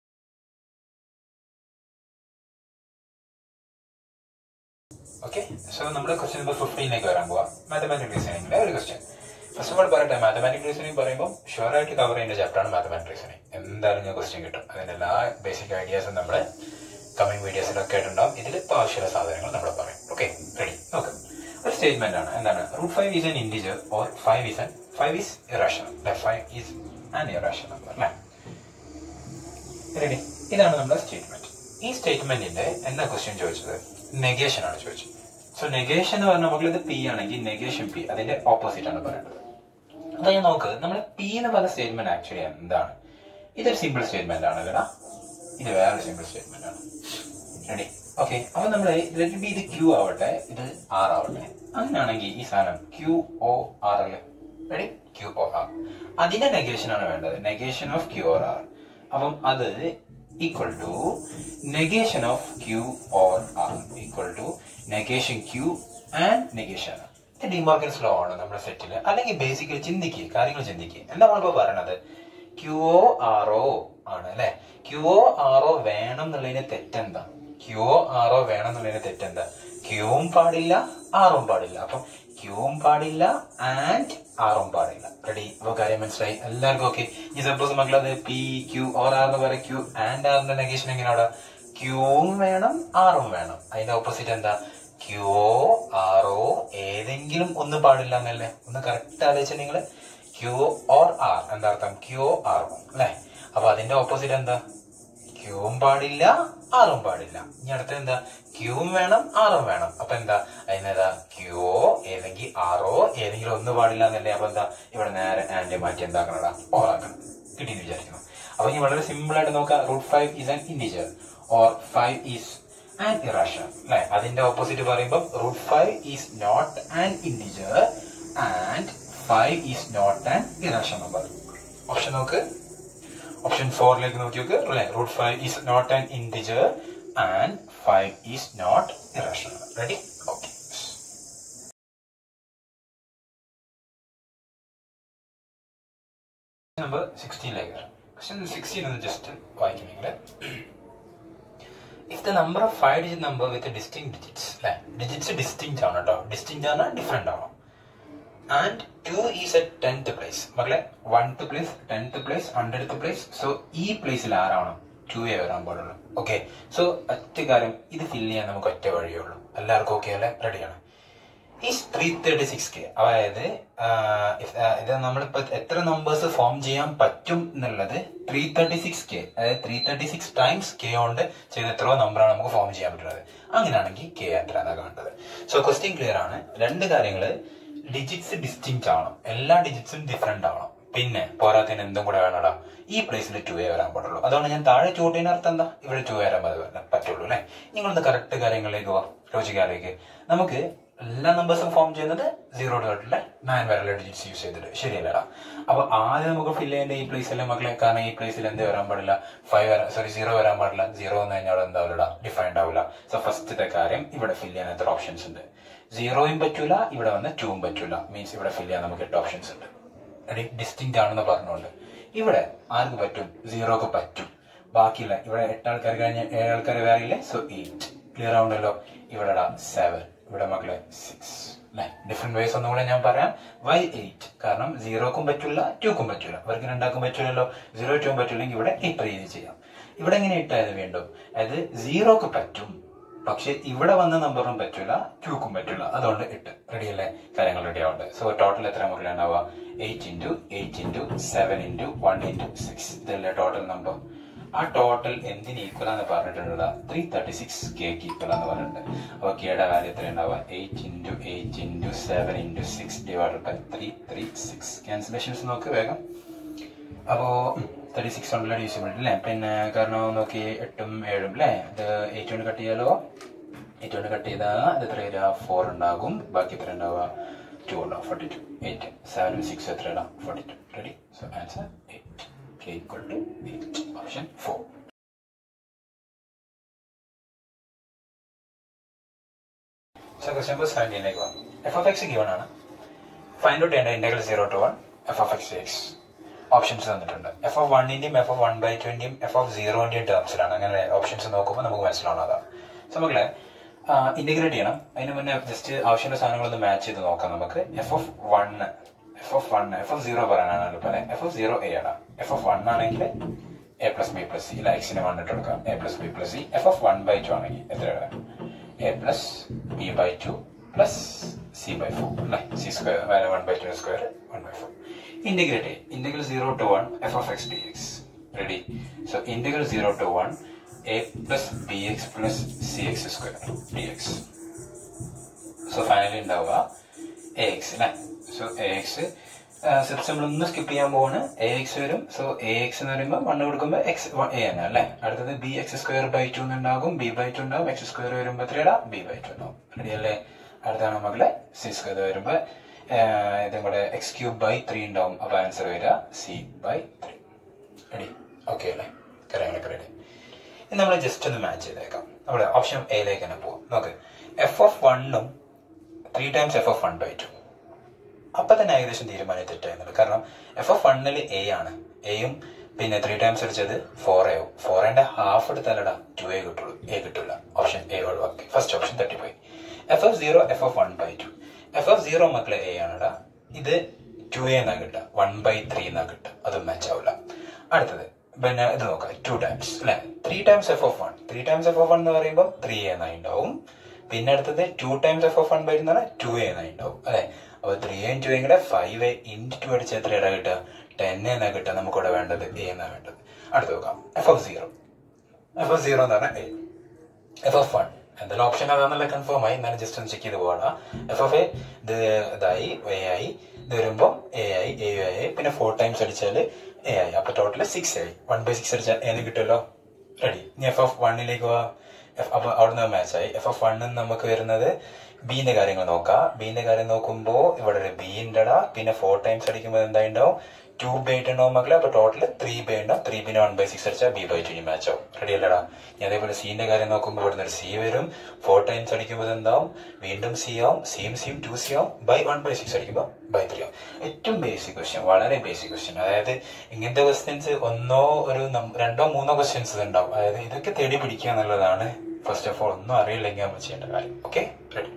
okay so നമ്മൾ ക്വസ്റ്റ്യൻ നമ്പർ ഫിഫ്റ്റീനിലേക്ക് വരാൻ പോവാം മാത്തമാറ്റിക് റീസണിംഗിലെ ഒരു ക്വസ്റ്റ്യൻ ഫസ്റ്റ് ഓഫ് ഓൾ പറയട്ടെ മാത്തമാറ്റിക് റീസണിംഗ് പറയുമ്പോൾ ഷുവർ ആയിട്ട് കവർ ചെയ്യുന്ന ചാപ്റ്ററാണ് മാത്തമാറ്റിക് റീസണിംഗ് എന്തായാലും ഞാൻ ക്വസ്റ്റ്യൻ കിട്ടും അതിന്റെ എല്ലാ ബേസിക് ഐഡിയാസും നമ്മൾ കമ്മിങ് വീഡിയോസിലൊക്കെ ആയിട്ടുണ്ടാവും ഇതിൽ ഇപ്പോൾ ആവശ്യമുള്ള സാധനങ്ങൾ നമ്മൾ പറയും ഓക്കെ റെഡി നോക്കാം ഒരു സ്റ്റേറ്റ്മെന്റ് ആണ് എന്താണ് root five is an integer or five is an five is irrational five is an irrational number അല്ലേ റെഡി ഇതാണ് നമ്മുടെ സ്റ്റേറ്റ്മെന്റ് ഈ സ്റ്റേറ്റ്മെന്റിന്റെ എന്താ ക്വസ്റ്റ്യൻ ചോദിച്ചത് നെഗേഷൻ ആണ് ചോദിച്ചത് സോ നെഗേഷൻ എന്ന് പറഞ്ഞാൽ നമുക്ക് ഇത് പി ആണെങ്കിൽ നെഗേഷൻ പി അതിന്റെ ഓപ്പോസിറ്റ് ആണ് പറയേണ്ടത് അതായത് നോക്ക് നമ്മൾ പി എന്ന് പറഞ്ഞ സ്റ്റേറ്റ്മെന്റ് ആക്ച്വലി എന്താണ് ഇതൊരു സിമ്പിൾ സ്റ്റേറ്റ്മെന്റ് ആണ് കേട്ടാ ഇത് വേറെ സിമ്പിൾ സ്റ്റേറ്റ്മെന്റ് ആണ് റെഡി ഓക്കെ അപ്പൊ നമ്മൾ ലെറ്റ് ബി ഇത് ക്യൂ ആവട്ടെ ഇത് ആർ ആവട്ടെ അങ്ങനെയാണെങ്കിൽ ഈ സാധനം ക്യൂ ഒ ആർ അല്ലേ റെഡി ക്യൂ ഒ ആർ അതിന്റെ നെഗേഷൻ ആണ് വേണ്ടത് negation of q or r അപ്പം അത് equal to negation of q or r equal to negation q and negation ഇത് ഡിമാർക്കൻസ് ലോ ആണ് നമ്മുടെ സെറ്റിൽ അല്ലെങ്കിൽ ബേസിക്കലി ചിന്തിക്കുക കാര്യങ്ങൾ ചിന്തിക്കുക എന്താ നമ്മളിപ്പോ പറയണത് ക്യൂ ഒ ആർ ഒ ആണ് അല്ലെ ക്യൂ ഒ ആർ ഒ വേണം എന്നുള്ളതിന് തെറ്റെന്താ ക്യൂ ഒ ആർ ഒ വേണം എന്നുള്ളതിന് തെറ്റെന്താ ക്യൂവും പാടില്ല ആറും പാടില്ല അപ്പം ക്യൂവും പാടില്ല ആൻഡ് ആറും പാടില്ല റെഡി അപ്പൊ കാര്യം മനസ്സിലായി എല്ലാവർക്കും ഓക്കെ ഈ സപ്പോസ് മക്കളത് പി ക്യൂ ഓർ ആർ എന്ന് പറയാം ക്യൂ ആൻഡ് ആറിന്റെ നെഗേഷൻ എങ്ങനെയാണ് ക്യൂവും വേണം ആറും വേണം അതിന്റെ ഓപ്പോസിറ്റ് എന്താ ക്യൂ ആറോ ഏതെങ്കിലും ഒന്ന് പാടില്ല എന്നല്ലേ ഒന്ന് കറക്റ്റ് ആലോചിച്ച നിങ്ങള് ക്യൂ ഓർ ആർ എന്താ അർത്ഥം ക്യൂ ആർ അല്ലെ അപ്പൊ അതിന്റെ ഓപ്പോസിറ്റ് എന്താ ക്യൂവും പാടില്ല ആറും പാടില്ല ഇനി അടുത്ത എന്താ ക്യൂവും വേണം ആറും വേണം അപ്പൊ എന്താ അതിനെന്താ ക്യൂ ഏതെങ്കിൽ ആറോ ഏതെങ്കിലും ഒന്ന് പാടില്ല എന്നല്ലേ അപ്പൊ എന്താ ഇവിടെ നേരെ ആൻഡ് മാറ്റി എന്താക്കണടാ ഓർ ആക്കണം കിട്ടിയെന്ന് വിചാരിക്കുന്നു അപ്പൊ ഇനി വളരെ സിമ്പിൾ ആയിട്ട് നോക്കാം root five is an integer or five is an irrational അല്ലെ അതിന്റെ ഓപ്പോസിറ്റ് പറയുമ്പോൾ root five is not an integer and five is not an irrational number option നോക്ക് ഓപ്ഷൻ ഫോറിലേക്ക് നോക്കി നോക്ക് അല്ലെ root five is not an integer and five is not irrational ready okay number സിക്സ്റ്റീനിലേക്ക് വരാം ക്വസ്റ്റ്യൻ സിക്സ്റ്റീൻ ഒന്ന് just വായിക്കുമെങ്കിൽ if the number of five digit number with distinct digits അല്ലെ ഡിജിറ്റ്സ് ഡിസ്റ്റിങ് ആണ് കേട്ടോ ഡിസ്റ്റിങ് ആണ് ഡിഫറെന്റ് ആണോ and two is a tenth place മക്കളെ one two place tenth place hundred place so ഈ പ്ലേസിൽ ആരാവണം ടു എ വരാൻ പാടുള്ളൂ ഓക്കെ സോ ഒറ്റ കാര്യം ഇത് ഫില്ല് ചെയ്യാൻ നമുക്ക് ഒറ്റ വഴിയേ ഉള്ളൂ എല്ലാവർക്കും ഓക്കെ അല്ലേ റെഡിയാണ് ഈ ത്രീ തേർട്ടി സിക്സ് കെ അതായത് ഇത് നമ്മളിപ്പോ എത്ര നമ്പേഴ്സ് ഫോം ചെയ്യാൻ പറ്റും എന്നുള്ളത് ത്രീ തേർട്ടി സിക്സ് കെ അതായത് three thirty six times K കൊണ്ട് ചെയ്ത എത്രയോ നമ്പറാണ് നമുക്ക് ഫോം ചെയ്യാൻ പറ്റുന്നത് അങ്ങനെയാണെങ്കിൽ കെ എത്ര എന്നാ കണ്ടത് സോ ക്വസ്റ്റ്യൻ ക്ലിയർ ആണ് രണ്ട് കാര്യങ്ങള് ഡിജിറ്റ്സ് ഡിസ്റ്റിങ് ആവണം എല്ലാ ഡിജിറ്റ്സും ഡിഫറെന്റ് ആവണം പിന്നെ പോരാത്തതിന് എന്തും കൂടെ വേണടാ ഈ പ്ലേസിൽ ടു എ വരാൻ പാടുള്ളൂ അതുകൊണ്ട് ഞാൻ താഴെ ചൂട്ടിന് അർത്ഥം എന്താ ഇവിടെ ടു വരാൻ പറ്റുള്ളൂ അല്ലെ നിങ്ങളൊന്ന് കറക്റ്റ് കാര്യങ്ങളിലേക്ക് പോവാം ലോജിക്കാലേക്ക് നമുക്ക് എല്ലാ നമ്പേഴ്സും ഫോം ചെയ്യുന്നത് സീറോ തൊട്ടുള്ള നയൻ വരെയുള്ള ഡിജിറ്റ്സ് യൂസ് ചെയ്തിട്ട് ശരിയല്ലടാ അപ്പൊ ആദ്യം നമുക്ക് ഫില്ല് ചെയ്യേണ്ട ഈ പ്ലേസിലെ മക്കളെ കാരണം ഈ പ്ലേസിൽ എന്ത് വരാൻ പാടില്ല ഫൈവ് വരാൻ സോറി സീറോ വരാൻ പാടില്ല സീറോ എന്ന് കഴിഞ്ഞാൽ അവിടെ എന്താവില്ല ഡിഫൈൻഡ് ആവില്ല സോ ഫസ്റ്റത്തെ കാര്യം ഇവിടെ ഫില്ല് ചെയ്യാൻ എത്ര ഓപ്ഷൻസ് ഉണ്ട് സീറോയും പറ്റൂല ഇവിടെ വന്ന് ടൂവും പറ്റൂല മീൻസ് ഇവിടെ ഫില്ല് ചെയ്യാൻ നമുക്ക് എട്ട് ഓപ്ഷൻസ് ഉണ്ട് റെഡി ഡിസ്റ്റിങ് ആണെന്ന് പറഞ്ഞുകൊണ്ട് ഇവിടെ ആർക്ക് പറ്റും സീറോക്ക് പറ്റും ബാക്കിയില്ല ഇവിടെ എട്ട് ആൾക്കാർ കഴിഞ്ഞ ഏഴ് ആൾക്കാർ വേറെ ഇല്ലേ സോ എയ്റ്റ് ക്ലിയർ ആവുണ്ടല്ലോ ഇവിടെ സെവൻ ഇവിടെ മക്കളെ സിക്സ് അല്ലെ ഡിഫറെന്റ് വേസ് ഒന്നും കൂടെ ഞാൻ പറയാം വൈ എയ്റ്റ് കാരണം സീറോക്കും പറ്റില്ല ടൂക്കും പറ്റില്ല അവർക്ക് രണ്ടാക്കും പറ്റില്ലല്ലോ സീറോ ടൂവും പറ്റില്ലെങ്കിൽ ഇവിടെ എയ്റ്റ് രീതി ചെയ്യാം ഇവിടെ എങ്ങനെ ഇട്ടായത് വീണ്ടും അതായത് സീറോക്ക് പറ്റും പക്ഷെ ഇവിടെ വന്ന നമ്പറും പറ്റില്ല ടൂക്കും പറ്റില്ല അതുകൊണ്ട് എട്ട് റെഡി അല്ലേ കാര്യങ്ങൾ റെഡി ആവട്ടെ സോ ടോട്ടൽ എത്ര മക്കളെ ഉണ്ടാവുക eight into eight into seven into one into six ഇതല്ലേ ടോട്ടൽ നമ്പർ ആ ടോട്ടൽ എന്തിന് ഈക്വൽ എന്ന് പറഞ്ഞിട്ടുണ്ട് ത്രീ തേർട്ടി സിക്സ് കേക്ക് ഈക്വൽ എന്ന് പറഞ്ഞിട്ടുണ്ട് അപ്പോൾ കെയുടെ വാല്യൂ എത്ര ഉണ്ടാവുക eight into eight into seven into six divide by three three six cancellations നോക്ക് വേഗം അപ്പോ തേർട്ടി സിക്സ് ഉണ്ടല്ലോ ഡിവിസിബിലിറ്റി അല്ലേ പിന്നെ കാരണം നോക്കി എട്ടും ഏഴും അല്ലേ ഇത് എയ്റ്റ് കൊണ്ട് കട്ട് ചെയ്യാലോ എയ്റ്റ് കൊണ്ട് കട്ട് ചെയ്താൽ അത് എത്ര വരിക ഫോർ ഉണ്ടാകും ബാക്കി എത്ര ഉണ്ടാവുക ടു ഉണ്ടാവും ഫോർട്ടി ടു എയ്റ്റ് സെവനും സിക്സ് എത്ര ഇടാം forty two ready so answer eight K equal to eight option four so question number സെവൻറ്റീനിലേക്ക് വന്നു എഫ് ഓഫ് എക്സ് ഗിവൺ ആണ് ഫൈൻഡ് ഔട്ട് ചെയ്യേണ്ട integral zero to one F of X X options തന്നിട്ടുണ്ട് എഫ് ഓഫ് വണ്ണിന്റെയും എഫ് ഓഫ് വൺ ബൈ ടുവിന്റെയും F of സീറോന്റെയും ടേംസിലാണ് അങ്ങനെ ഓപ്ഷൻസ് നോക്കുമ്പോൾ നമുക്ക് മനസ്സിലാവുന്നതാണ് സോ മക്കളെ ഇന്റഗ്രേറ്റ് ചെയ്യണം അതിന് മുന്നേ ജസ്റ്റ് ആവശ്യമുള്ള സാധനങ്ങളൊന്ന് മാച്ച് ചെയ്ത് നോക്കാം നമുക്ക് F of one F of one F of zero പറയാനാണ് പോലെ എഫ് ഓഫ് സീറോ എ ആണ് എഫ് ഓഫ് വൺ ആണെങ്കിൽ A plus B plus C ഇല്ല എക്സിന് വൺ ഇട്ട് കൊടുക്കാം A plus B plus C F of one by two ആണെങ്കിൽ എത്രയാണ് A plus B by two plus C by four അല്ലേ C square one by two square one by four integrate integral zero to one F of X D X ready so integral zero to one A plus B X plus C X square D X so finally ഉണ്ടാവുക A X അല്ലേ so A X system ഒന്ന് skip ചെയ്യാൻ പോവാണ് A X വരും so A X എന്ന് പറയുമ്പോൾ one കൊടുക്കുമ്പോൾ X A ആണ് അല്ലേ അടുത്തത് B X square by two ഉണ്ടാകും ബി ബൈ ടു ഉണ്ടാവും എക്സ് സ്ക്വയർ വരുമ്പോൾ എത്രയാ ബി ബൈ ടു ഉണ്ടാവും റെഡി അല്ലേ അടുത്താണ് മകളെ സി സ്ക്വയർ വരുമ്പോൾ ഇതും കൂടെ എക്സ് ക്യൂബ് ബൈ ത്രീ ഉണ്ടാവും അപ്പൊ ആൻസർ വരിക C by three ready okay അല്ലേ കാര്യങ്ങളൊക്കെ റെഡി ഇനി നമ്മൾ ജസ്റ്റ് ഒന്ന് മാച്ച് ചെയ്തേക്കാം നമ്മുടെ ഓപ്ഷൻ എയിലേക്ക് തന്നെ പോവാം നോക്ക് എഫ് ഓഫ് വണ്ണും three times F of one by two അപ്പൊ തന്നെ ഏകദേശം തീരുമാനം തെറ്റായിരുന്നുള്ളൂ കാരണം എഫ് ഓഫ് വണ്ണിൽ എ ആണ് എയും പിന്നെ ത്രീ ടൈംസ് അടിച്ചത് ഫോർ എ ഫോറിന്റെ ഹാഫ് എടുത്താലടാ ടു എ കിട്ടുള്ളൂ എ കിട്ടില്ല ഓപ്ഷൻ എ ഒഴിവാക്കി ഫസ്റ്റ് ഓപ്ഷൻ തട്ടിപ്പോയി F F zero F F one by two F F zero മക്കളെ എ ആണടാ ഇത് ടു എ എന്നാ കിട്ടുക വൺ ബൈ ത്രീ എന്നാ കിട്ടുക അതും മാച്ച് ആവില്ല അടുത്തത് പിന്നെ ഇത് നോക്കാം ടു ടൈംസ് അല്ലെ three times F of one three times F of one എന്ന് പറയുമ്പോൾ ത്രീ എന്നായി ഉണ്ടാവും പിന്നെ അടുത്തത് two times F of one by എന്നാണ് ടു എ എന്നായി ഉണ്ടാവും അല്ലെ അപ്പൊ ത്രീ എൻ ടു കൂടെ ഫൈവ് എ ഇൻറ്റ് ടു അടിച്ച് എത്ര ഇട കിട്ടുക ടെൻ എന്നാ കിട്ടുക നമുക്കിവിടെ വേണ്ടത് എ എന്നാ വേണ്ടത് അടുത്ത് നോക്കാം F of zero F of zero എന്ന് പറഞ്ഞാൽ എ എഫ് ഓഫ് വൺ എന്തായാലും ഓപ്ഷൻ അതാന്നല്ല കൺഫേം ആയി എന്നാലും ജസ്റ്റ് ഒന്ന് ചെക്ക് ചെയ്ത് പോകണം എഫ് ഓഫ് എ ഇത് ഇതായി എ ആയി ഇത് വരുമ്പോൾ എ ആയി എ ആയി പിന്നെ ഫോർ ടൈംസ് അടിച്ചാൽ എ ആയി അപ്പൊ ടോട്ടൽ സിക്സ് ആയി വൺ ബൈ സിക്സ് അടിച്ചാൽ എന്ന് കിട്ടുമല്ലോ റെഡി ഇനി എഫ് ഓഫ് വണ്ണിലേക്ക് പോവാ എഫ് അപ്പൊ അവിടുന്ന് മാച്ച് ആയി എഫ് ഓഫ് വണ്ണിൽ നമുക്ക് വരുന്നത് ബിന്റെ കാര്യങ്ങൾ നോക്കാം ബിന്റെ കാര്യം നോക്കുമ്പോൾ ഇവിടെ ഒരു ബി ഉണ്ടടാ പിന്നെ ഫോർ ടൈംസ് അടിക്കുമ്പോൾ എന്താ ഉണ്ടാവും ടു ബൈ ഉണ്ടാവും മക്കളെ അപ്പൊ ടോട്ടൽ ത്രീ ബൈ ഉണ്ടാവും ത്രീ ബിന് വൺ ബൈ സിക്സ് അടിച്ചാൽ ബി ബൈ ടു മാച്ച് ആവും റെഡി അല്ലടാ ഇനി അതേപോലെ സീന്റെ കാര്യം നോക്കുമ്പോൾ ഇവിടുന്ന് ഒരു സി വരും ഫോർ ടൈംസ് അടിക്കുമ്പോൾ എന്താവും വീണ്ടും സി ആവും സിയും സിയും ടു സി ആവും ബൈ വൺ ബൈ സിക്സ് അടിക്കുമ്പോൾ ബൈ ത്രീ ആവും ഏറ്റവും ബേസിക് ക്വസ്റ്റ്യൻ വളരെ ബേസിക് ക്വസ്റ്റ്യൻ അതായത് ഇങ്ങനത്തെ ക്വസ്റ്റ്യൻസ് ഒന്നോ ഒരു നം- രണ്ടോ മൂന്നോ ക്വസ്റ്റ്യൻസ് ഉണ്ടാവും അതായത് ഇതൊക്കെ തേടി പിടിക്കുക എന്നുള്ളതാണ് ഫസ്റ്റ് ഓഫ് ഓൾ ഒന്നും അറിയില്ലെങ്കിൽ നമ്മൾ ചെയ്യേണ്ട കാര്യം ഓക്കെ റെഡി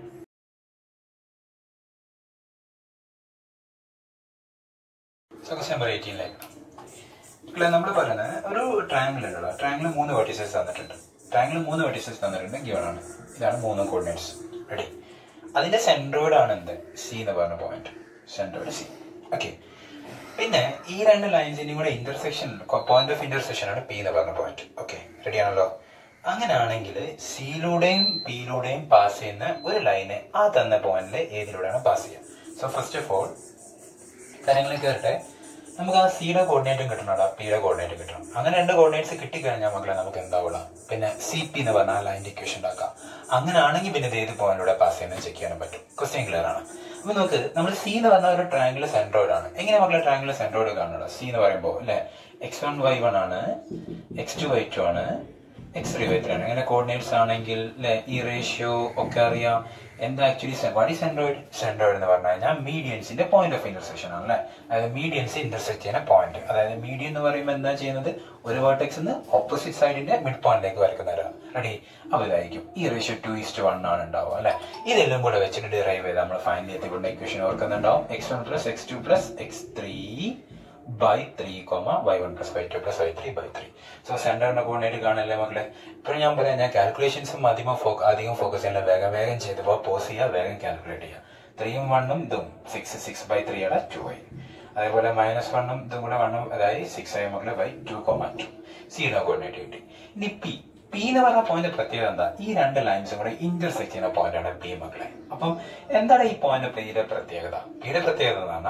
ക്വസ്റ്റ്യൻ നമ്പർ എയ്റ്റീനിലേക്ക് ഇല്ല നമ്മൾ പറയുന്നത് ഒരു ട്രയാങ്കിൾ ഉണ്ടല്ലോ ട്രയാങ്കിൾ മൂന്ന് വെർട്ടീസസ് തന്നിട്ടുണ്ട് ട്രയാങ്കിൾ മൂന്ന് വെർട്ടീസസ് തന്നിട്ടുണ്ട് ഗിവൺ ആണ് ഇതാണ് മൂന്ന് കോർഡിനേറ്റ്സ് റെഡി അതിന്റെ സെൻട്രോയിഡ് ആണ് എന്ത് സി എന്ന് പറഞ്ഞ പോയിന്റ് സെൻട്രോയിഡ് സി ഓക്കെ പിന്നെ ഈ രണ്ട് ലൈൻസിന്റെയും കൂടെ ഇന്റർസെക്ഷൻ പോയിന്റ് ഓഫ് ഇന്റർസെക്ഷൻ ആണ് പി എന്ന് പറഞ്ഞ പോയിന്റ് ഓക്കെ റെഡി ആണല്ലോ അങ്ങനെയാണെങ്കിൽ സിയിലൂടെയും പിയിലൂടെയും പാസ് ചെയ്യുന്ന ഒരു ലൈന് ആ തന്ന പോയിന്റിൽ ഏതിലൂടെയാണ് പാസ് ചെയ്യുക സോ ഫസ്റ്റ് ഓഫ് ഓൾ കാര്യങ്ങൾ കയറട്ടെ നമുക്ക് ആ സിയുടെ കോർഡിനേറ്റും കിട്ടണോടാ പിയുടെ കോർഡിനേറ്റും കിട്ടണം അങ്ങനെ രണ്ട് കോർഡിനേറ്റ്സ് കിട്ടിക്കഴിഞ്ഞാൽ മക്കളെ നമുക്ക് എന്താവുള്ള പിന്നെ സി പി എന്ന് പറഞ്ഞാൽ ലൈൻ്റെ ഇക്വേഷൻ ഉണ്ടാക്കാം അങ്ങനെയാണെങ്കിൽ പിന്നെ ഇത് ഏത് പോയിന്റിലൂടെ പാസ് ചെയ്യുന്നത് ചെക്ക് ചെയ്യാനും പറ്റും ക്വസ്റ്റ്യൻ ക്ലിയർ ആണ് അപ്പൊ നമുക്ക് നമ്മൾ സി എന്ന് പറഞ്ഞ ഒരു ട്രയാങ്കിൾ സെൻട്രോയിഡ് ആണ് എങ്ങനെ മക്കളെ ട്രയാങ്കിൾ സെൻട്രോയിഡ് കാണുന്നത് സി എന്ന് പറയുമ്പോൾ അല്ലെ എക്സ് വൺ വൈ വൺ ആണ് എക്സ് ടു വൈ ടു ആണ് എക്സ് ത്രീ വൈ ത്രീ ആണ് ഇങ്ങനെ കോർഡിനേറ്റ്സ് ആണെങ്കിൽ അല്ലെ ഈ റേഷ്യോ ഒക്കെ അറിയാം എന്താ ആക്ച്വലി വാട്ട് ഈ സെൻട്രോയിഡ് സെൻട്രോയിഡ് എന്ന് പറഞ്ഞു കഴിഞ്ഞാൽ മീഡിയൻസിന്റെ പോയിന്റ് ഓഫ് ഇന്റർസെക്ഷൻ ആണ് അല്ലെ അതായത് മീഡിയൻസ് ഇന്റർസെക്ട് ചെയ്യുന്ന പോയിന്റ് അതായത് മീഡിയൻ എന്ന് പറയുമ്പോൾ എന്താ ചെയ്യുന്നത് ഒരു വേർട്ടെക്സ് നിന്ന് ഓപ്പോസിറ്റ് സൈഡിന്റെ മിഡ് പോയിന്റിലേക്ക് വരക്കുന്നവരാണ് റെഡി അപ്പൊ ഇതായിരിക്കും ഈ റേഷ്യോ ടു ഈസ്റ്റ് വൺ ആണ് ഉണ്ടാവുക അല്ലെ ഇതെല്ലാം കൂടെ വെച്ചിട്ട് ഡിറൈവ് ചെയ്ത് നമ്മൾ ഫൈനലി എത്തിക്കൊണ്ട് ഇക്വേഷൻ ഓർക്കുന്നുണ്ടാവും X one plus X two plus X three by three comma Y one plus Y two plus Y three by three so സെന്ററിന്റെ കോർഡിനേറ്റ് കാണല്ലേ മക്കളെ ഇപ്പോഴും ഞാൻ പറയാം ഞാൻ കാൽക്കുലേഷൻസും അധികം ഫോക്കസ് അധികം ഫോക്കസ് ചെയ്യണ്ട വേഗം വേഗം ചെയ്തപ്പോൾ പോസ് ചെയ്യുക വേഗം കാൽക്കുലേറ്റ് ചെയ്യുക ത്രീയും വണ്ണും ഇതും സിക്സ് സിക്സ് ബൈ ത്രീ ആണ് ടു ഐ അതേപോലെ മൈനസ് വണ്ണും ഇതും കൂടെ വണ്ണും അതായത് സിക്സ് ഐ മക്കളെ ബൈ ടു കോമ ടു സിയുടെ കോർഡിനേറ്റ് കിട്ടി ഇനി പി പി എന്ന് പറഞ്ഞ പോയിന്റ് പ്രത്യേകത എന്താ ഈ രണ്ട് ലൈൻസും കൂടെ ഇന്റർസെക്ട് ചെയ്യുന്ന പോയിന്റ് ആണ് പി മക്കളെ അപ്പം എന്താണ് ഈ പോയിന്റ് പിയുടെ പ്രത്യേകത പിയുടെ പ്രത്യേകത എന്ന് പറഞ്ഞാൽ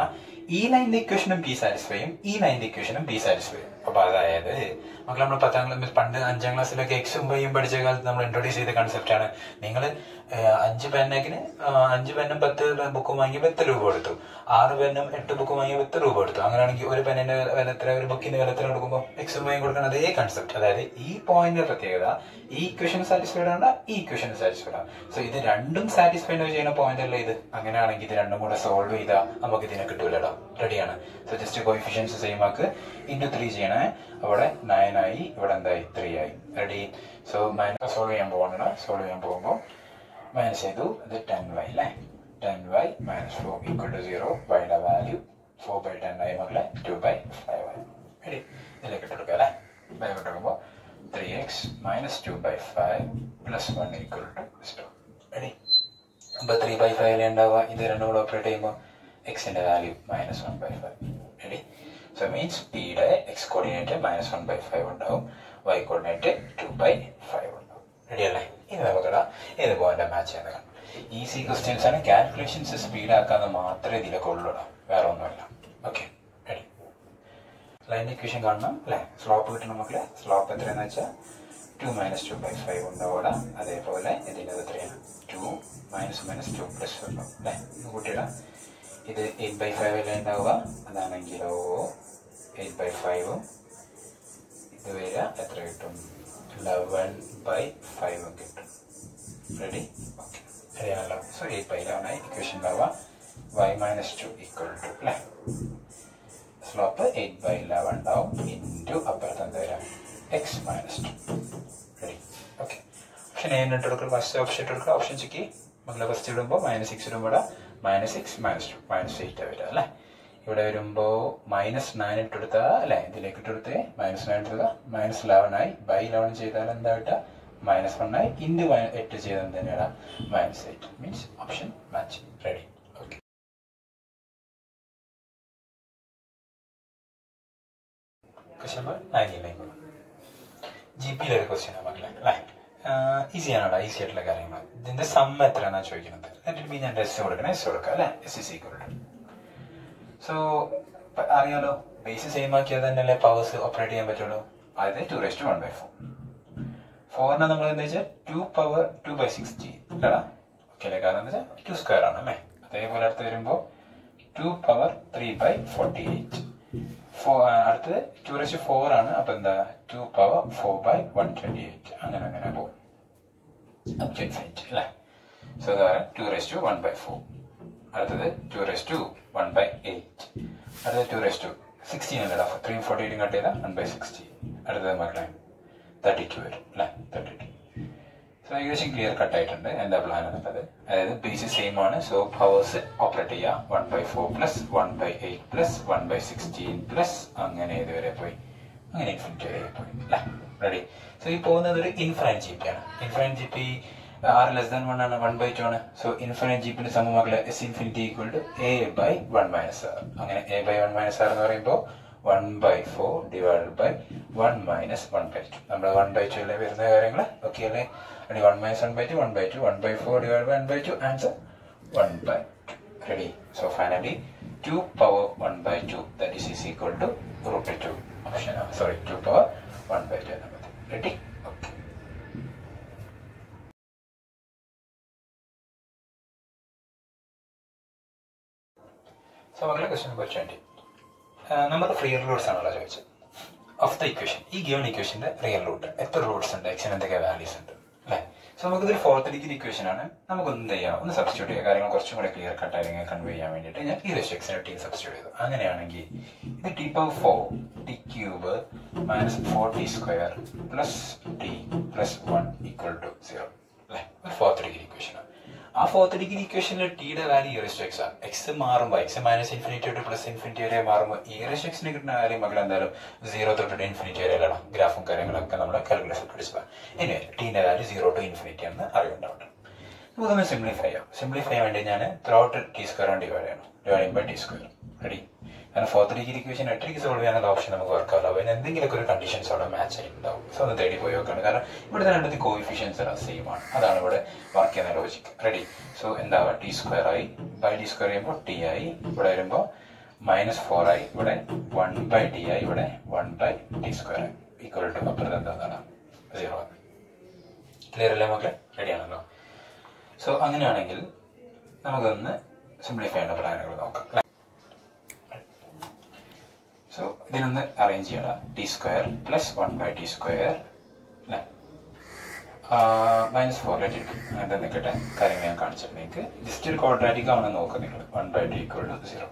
ഈ ലൈനിന്റെ ഇക്വേഷനും ബി സാറ്റിസ്ഫൈയും ഈ ലൈനിന്റെ ഇക്വേഷനും ബി സാറ്റിസ്ഫൈയും അപ്പൊ അതായത് മക്കൾ നമ്മൾ പത്താം ക്ലാസ് പണ്ട് അഞ്ചാം ക്ലാസ്സിലൊക്കെ എക്സും വൈയും പഠിച്ച കാലത്ത് നമ്മൾ ഇൻട്രൊഡ്യൂസ് ചെയ്ത കൺസെപ്റ്റ് ആണ് നിങ്ങൾ അഞ്ച് പെന്നക്കിന് അഞ്ച് പെന്നും പത്ത് ബുക്കും വാങ്ങിയപ്പോൾ എത്ര രൂപ കൊടുത്തു ആറ് പെന്നും എട്ട് ബുക്കും വാങ്ങിയപ്പോൾ എത്ര രൂപ കൊടുത്തു അങ്ങനെയാണെങ്കിൽ ഒരു പെന്നിന്റെ വില എത്ര ഒരു ബുക്കിന്റെ വില എത്ര കൊടുക്കുമ്പോൾ എക്സും വൈയും കൊടുക്കണം അതേ കൺസെപ്റ്റ് അതായത് ഈ പോയിന്റിന്റെ പ്രത്യേകത ഈ ഇക്വേഷൻ സാറ്റിസ്ഫൈഡ് ആണ് ഈ ഇക്വേഷൻ സാറ്റിസ്ഫൈഡ് ആണ് സോ ഇത് രണ്ടും സാറ്റിസ്ഫൈഡ് ചെയ്യുന്ന പോയിന്റ് അല്ല ഇത് അങ്ങനെയാണെങ്കിൽ ഇത് രണ്ടും കൂടെ സോൾവ് ചെയ്താൽ നമുക്ക് ഇതിനെ കിട്ടൂലോ റെഡിയാണ് സോ ജസ്റ്റ് കോയിഫിഷ്യൻസ് സെയിം ആക്ക് ഇൻറ്റു ത്രീ ചെയ്യണേ അവിടെ നയൻ ആയി ഇവിടെ എന്തായി ത്രീ ആയി റെഡി സോ മൈനസ് സോൾവ് ചെയ്യാൻ പോകണം സോൾവ് ചെയ്യാൻ പോകുമ്പോൾ മൈനസ് ചെയ്തു ഇത് ടെൻ വൈ അല്ലേ ten Y minus four equal to zero വൈയുടെ വാല്യൂ ഫോർ ബൈ ടെൻ ആയി മക്കളെ ടു ബൈ ഫൈവ് ആയി റെഡി ഇതിലേക്ക് ഇട്ടെടുക്കുക അല്ലേ ഇതിലേക്ക് ഇട്ടെടുക്കുമ്പോൾ three X minus two by five plus one equal to zero ready അപ്പോൾ ത്രീ ബൈ ഫൈവ് ഉണ്ടാവുക ഇത് രണ്ടും കൂടെ ഓപ്പറേറ്റ് ചെയ്യുമ്പോൾ എക്സിന്റെ value minus one by five ready so means പിയുടെ X coordinate minus one by five ഉണ്ടാവും Y coordinate two by five ഉണ്ടാവും റെഡി അല്ലേ ഇത് നമുക്കിടാ ഇതുപോലെ മാച്ച് ചെയ്യുന്ന കാണാം ഈസി ക്വസ്റ്റ്യൻസ് ആണ് കാൽക്കുലേഷൻസ് സ്പീഡ് ആക്കാതെ മാത്രമേ ഇതിലൊക്കെ ഉള്ളൂടാ വേറെ ഒന്നുമില്ല ഓക്കെ റെഡി ലൈൻ ഇക്വേഷൻ കാണണം അല്ലേ സ്ലോപ്പ് കിട്ടണം മക്കളെ സ്ലോപ്പ് എത്രയാന്ന് വെച്ചാൽ two minus two by five ഉണ്ടാവും അതേപോലെ ഇതിൻ്റെ എത്രയാണ് two minus minus two plus ഉണ്ടാവും അല്ലേ ഇത് കൂട്ടിയിടാം ഇത് എയ്റ്റ് ബൈ ഫൈവ് അല്ലേ ഉണ്ടാവുക അതാണെങ്കിലോ എയ്റ്റ് ബൈ ഫൈവും ഇത് വരിക എത്ര കിട്ടും ലെവൻ ബൈ ഫൈവും കിട്ടും റെഡി ഓക്കെ ശരിയാണല്ലോ സോ എയ്റ്റ് ബൈ ലെവൻ ആയി ഇക്വേഷൻ ഉണ്ടാവുക Y minus two equal to അല്ലേ സ്ലോപ്പ് എയ്റ്റ് ബൈ ലെവൻ ഉണ്ടാവും ഇൻറ്റു അപ്പുറത്ത് എന്താ വരാം X minus two ready okay option A ഇട്ട് കൊടുക്കുക ഫസ്റ്റ് ഓപ്ഷൻ ഇട്ട് കൊടുക്കുക ഓപ്ഷൻ ചെക്ക് മകളെ ഫസ്റ്റ് ഇടുമ്പോൾ മൈനസ് സിക്സ് ഇടുമ്പോൾ minus six minus two minus eight വരിക അല്ലേ ഇവിടെ വരുമ്പോൾ മൈനസ് നയൻ ഇട്ട് കൊടുത്താൽ അല്ലേ ഇതിലേക്ക് ഇട്ട് കൊടുത്തേ മൈനസ് നയൻ ഇട്ട് മൈനസ് ലെവൻ ആയി ബൈ ലെവൻ ചെയ്താൽ എന്താ കിട്ടുക മൈനസ് വൺ ആയി ഇൻറ്റു എട്ട് ചെയ്താൽ തന്നെയാണ് minus eight means option match ready okay question number നയൻറ്റീനിലേക്ക് ജി പിയിലെ ഒരു ക്വസ്റ്റ്യൻ മക്കളെ അല്ലേ ഈസി ആണോടാ ഈസി ആയിട്ടുള്ള കാര്യങ്ങൾ ഇതിന്റെ സമ്മ എത്രയാണെന്നാ ചോദിക്കുന്നത് എന്നിട്ട് ബി ഞാൻ എസ് കൊടുക്കണം എസ് കൊടുക്കുക അല്ലേ S is equal to so അറിയാലോ ബേസ് സെയിം ആക്കിയാൽ തന്നെയല്ലേ പവേഴ്സ് ഓപ്പറേറ്റ് ചെയ്യാൻ പറ്റുള്ളൂ അതായത് two raise one by four ഫോറിനെ നമ്മൾ എന്താ വെച്ചാൽ two power two by sixty അല്ലടാ ഓക്കെ അല്ലേ കാരണം എന്താ വെച്ചാൽ ടു സ്ക്വയർ ആണ് അല്ലേ അതേപോലെ അടുത്ത് വരുമ്പോൾ two power three by forty eight four അടുത്തത് ടു റെസ്റ്റ് ഫോർ ആണ് അപ്പൊ എന്താ two power four by one twenty eight അങ്ങനെ അങ്ങനെ പോകും അപ് ടു ഇൻഫിനിറ്റ് അല്ലേ സോ അതാണ് two raise two one by four അടുത്തത് two raise two one by eight അടുത്തത് ടു റെസ് ടു സിക്സ്റ്റീൻ അല്ലടാ ത്രീ ഫോർട്ടി എയ്റ്റും കട്ട് ചെയ്താൽ വൺ ബൈ സിക്സ്റ്റി അടുത്തത് മക്കളെ തേർട്ടി ടു വരും അല്ലേ തേർട്ടി ടു സോ ഏകദേശം ക്ലിയർ കട്ട് ആയിട്ടുണ്ട് എന്താ പ്ലാൻ എന്നുള്ളത് അതായത് ബേസ് സെയിം ആണ് സോ പവേഴ്സ് ഓപ്പറേറ്റ് ചെയ്യാം one by four plus one by eight plus one by sixteen plus അങ്ങനെ ഇതുവരെ പോയി അങ്ങനെ ഇൻഫിനിറ്റി വരെ പോയി അല്ലേ റെഡി സോ ഈ പോകുന്നത് ഒരു ഇൻഫൈനറ്റ് ജി പി ആണ് infinite G P R less than one ആണ് വൺ ബൈ ടു ആണ് സോ ഇൻഫൈനറ്റ് ജി പിന്റെ സമവാക്യം S infinity equal to A by one minus R അങ്ങനെ A by one minus R എന്ന് പറയുമ്പോൾ one by four divided by one minus one by two നമ്മൾ one by two അല്ലേ വരുന്ന കാര്യങ്ങൾ ഓക്കെ അല്ലേ അടി one minus one by two one by two one by four divide by one by two answer one by two ready so finally two power one by two that is is equal to root two option sorry two power one by two എന്ന മതി ready okay so മക്കളെ question number twenty നമ്മുടെ free roots ആണല്ലോ ചോദിച്ചത് of the equation ഈ given ഇക്വേഷന്റെ real root എത്ര roots ഉണ്ട് എക്സിന് എന്തൊക്കെ വാല്യൂസ് ഉണ്ട് അല്ലേ സോ നമുക്കിതൊരു ഫോർത്ത് ഡിഗ്രി ഇക്വേഷൻ ആണ് നമുക്ക് എന്ത് ചെയ്യാം ഒന്ന് സബ്സ്റ്റിറ്റ്യൂട്ട് ചെയ്യാം കാര്യങ്ങൾ കുറച്ചും കൂടെ ക്ലിയർ കട്ട് ആയി കൺവേ ചെയ്യാൻ വേണ്ടിയിട്ട് ഞാൻ ഈ റെസ്റ്റ് എക്സിനെ ടി സബ്സ്റ്റിറ്റ്യൂട്ട് ചെയ്തു അങ്ങനെയാണെങ്കിൽ ഇത് T power four T cube minus four T square plus T plus one equal to zero അല്ലേ ഒരു ഫോർത്ത് ഡിഗ്രി ഇക്വേഷൻ ആണ് ആ ഫോർത്ത് ഡിഗ്രി ഇക്വേഷനിൽ ടിയുടെ വാല്യൂ ഇയറിസ്റ്റ് എക്സ് ആണ് എക്സ് മാറുമ്പോൾ എക്സ് മൈനസ് ഇൻഫിനിറ്റി തൊട്ട് പ്ലസ് ഇൻഫിനിറ്റി വരെ മാറുമ്പോൾ ഇയറിസ്റ്റ് എക്സിന് കിട്ടുന്ന കാര്യം മകൾ എന്തായാലും സീറോ തൊട്ട് ഇൻഫിനിറ്റി വരെയല്ലാണ് ഗ്രാഫും കാര്യങ്ങളൊക്കെ നമ്മുടെ കാൽക്കുലേഷൻ പഠിച്ചതാണ് ഇനി ടിന്റെ വാല്യൂ സീറോ ടു ഇൻഫിനിറ്റി എന്ന് അറിവുണ്ടാവട്ടെ നമുക്കൊന്ന് സിംപ്ലിഫൈ ചെയ്യാം സിംപ്ലിഫൈ ചെയ്യാൻ വേണ്ടി ഞാൻ ത്രൗട്ട് ടി സ്ക്വയർ ആണ് ഡിവൈഡ് ചെയ്യണം dividing by t square ready കാരണം ഫോർത്ത് ഡിഗ്രി ഇക്വേഷൻ ഒറ്റയ്ക്ക് സോൾവ് ചെയ്യാനുള്ള ഓപ്ഷൻ നമുക്ക് വർക്ക് ആവില്ല അതിന് എന്തെങ്കിലുമൊക്കെ ഒരു കണ്ടീഷൻസ് അവിടെ മാച്ച് ആയിട്ടുണ്ടാവും സോ ഒന്ന് തേടി പോയി നോക്കണം കാരണം ഇവിടുത്തെ രണ്ടത്തെ കോയിഫിഷ്യൻസ് സെയിം ആണ് അതാണ് ഇവിടെ വർക്ക് ചെയ്യുന്ന ലോജിക് റെഡി സോ എന്താവുക ടി സ്ക്വയർ ആയി ബൈ ടി സ്ക്വയർ ചെയ്യുമ്പോൾ ടി ആയി ഇവിടെ വരുമ്പോൾ മൈനസ് ഫോർ ആയി ഇവിടെ വൺ ബൈ ഡി ആയി ഇവിടെ one by d square equal to അപ്പുറത്ത് എന്താണ് സീറോ ക്ലിയർ അല്ലേ മക്കളെ റെഡി ആണല്ലോ സോ അങ്ങനെയാണെങ്കിൽ നമുക്കൊന്ന് സിംപ്ലിഫൈ ചെയ്യേണ്ട പ്ലാനുകൾ നോക്കാം സോ ഇതിനൊന്ന് അറേഞ്ച് ചെയ്യണം t square plus one by t square അല്ലേ മൈനസ് ഫോർ ലെറ്റ് ഇട്ടു അങ്ങനത്തെ നിൽക്കട്ടെ കാര്യങ്ങൾ ഞാൻ കാണിച്ചിട്ട് നിങ്ങൾക്ക് ജസ്റ്റ് ഒരു ക്വാഡ്രാറ്റിക് ആണെന്ന് നോക്കുക നിങ്ങൾ one by t equal to zero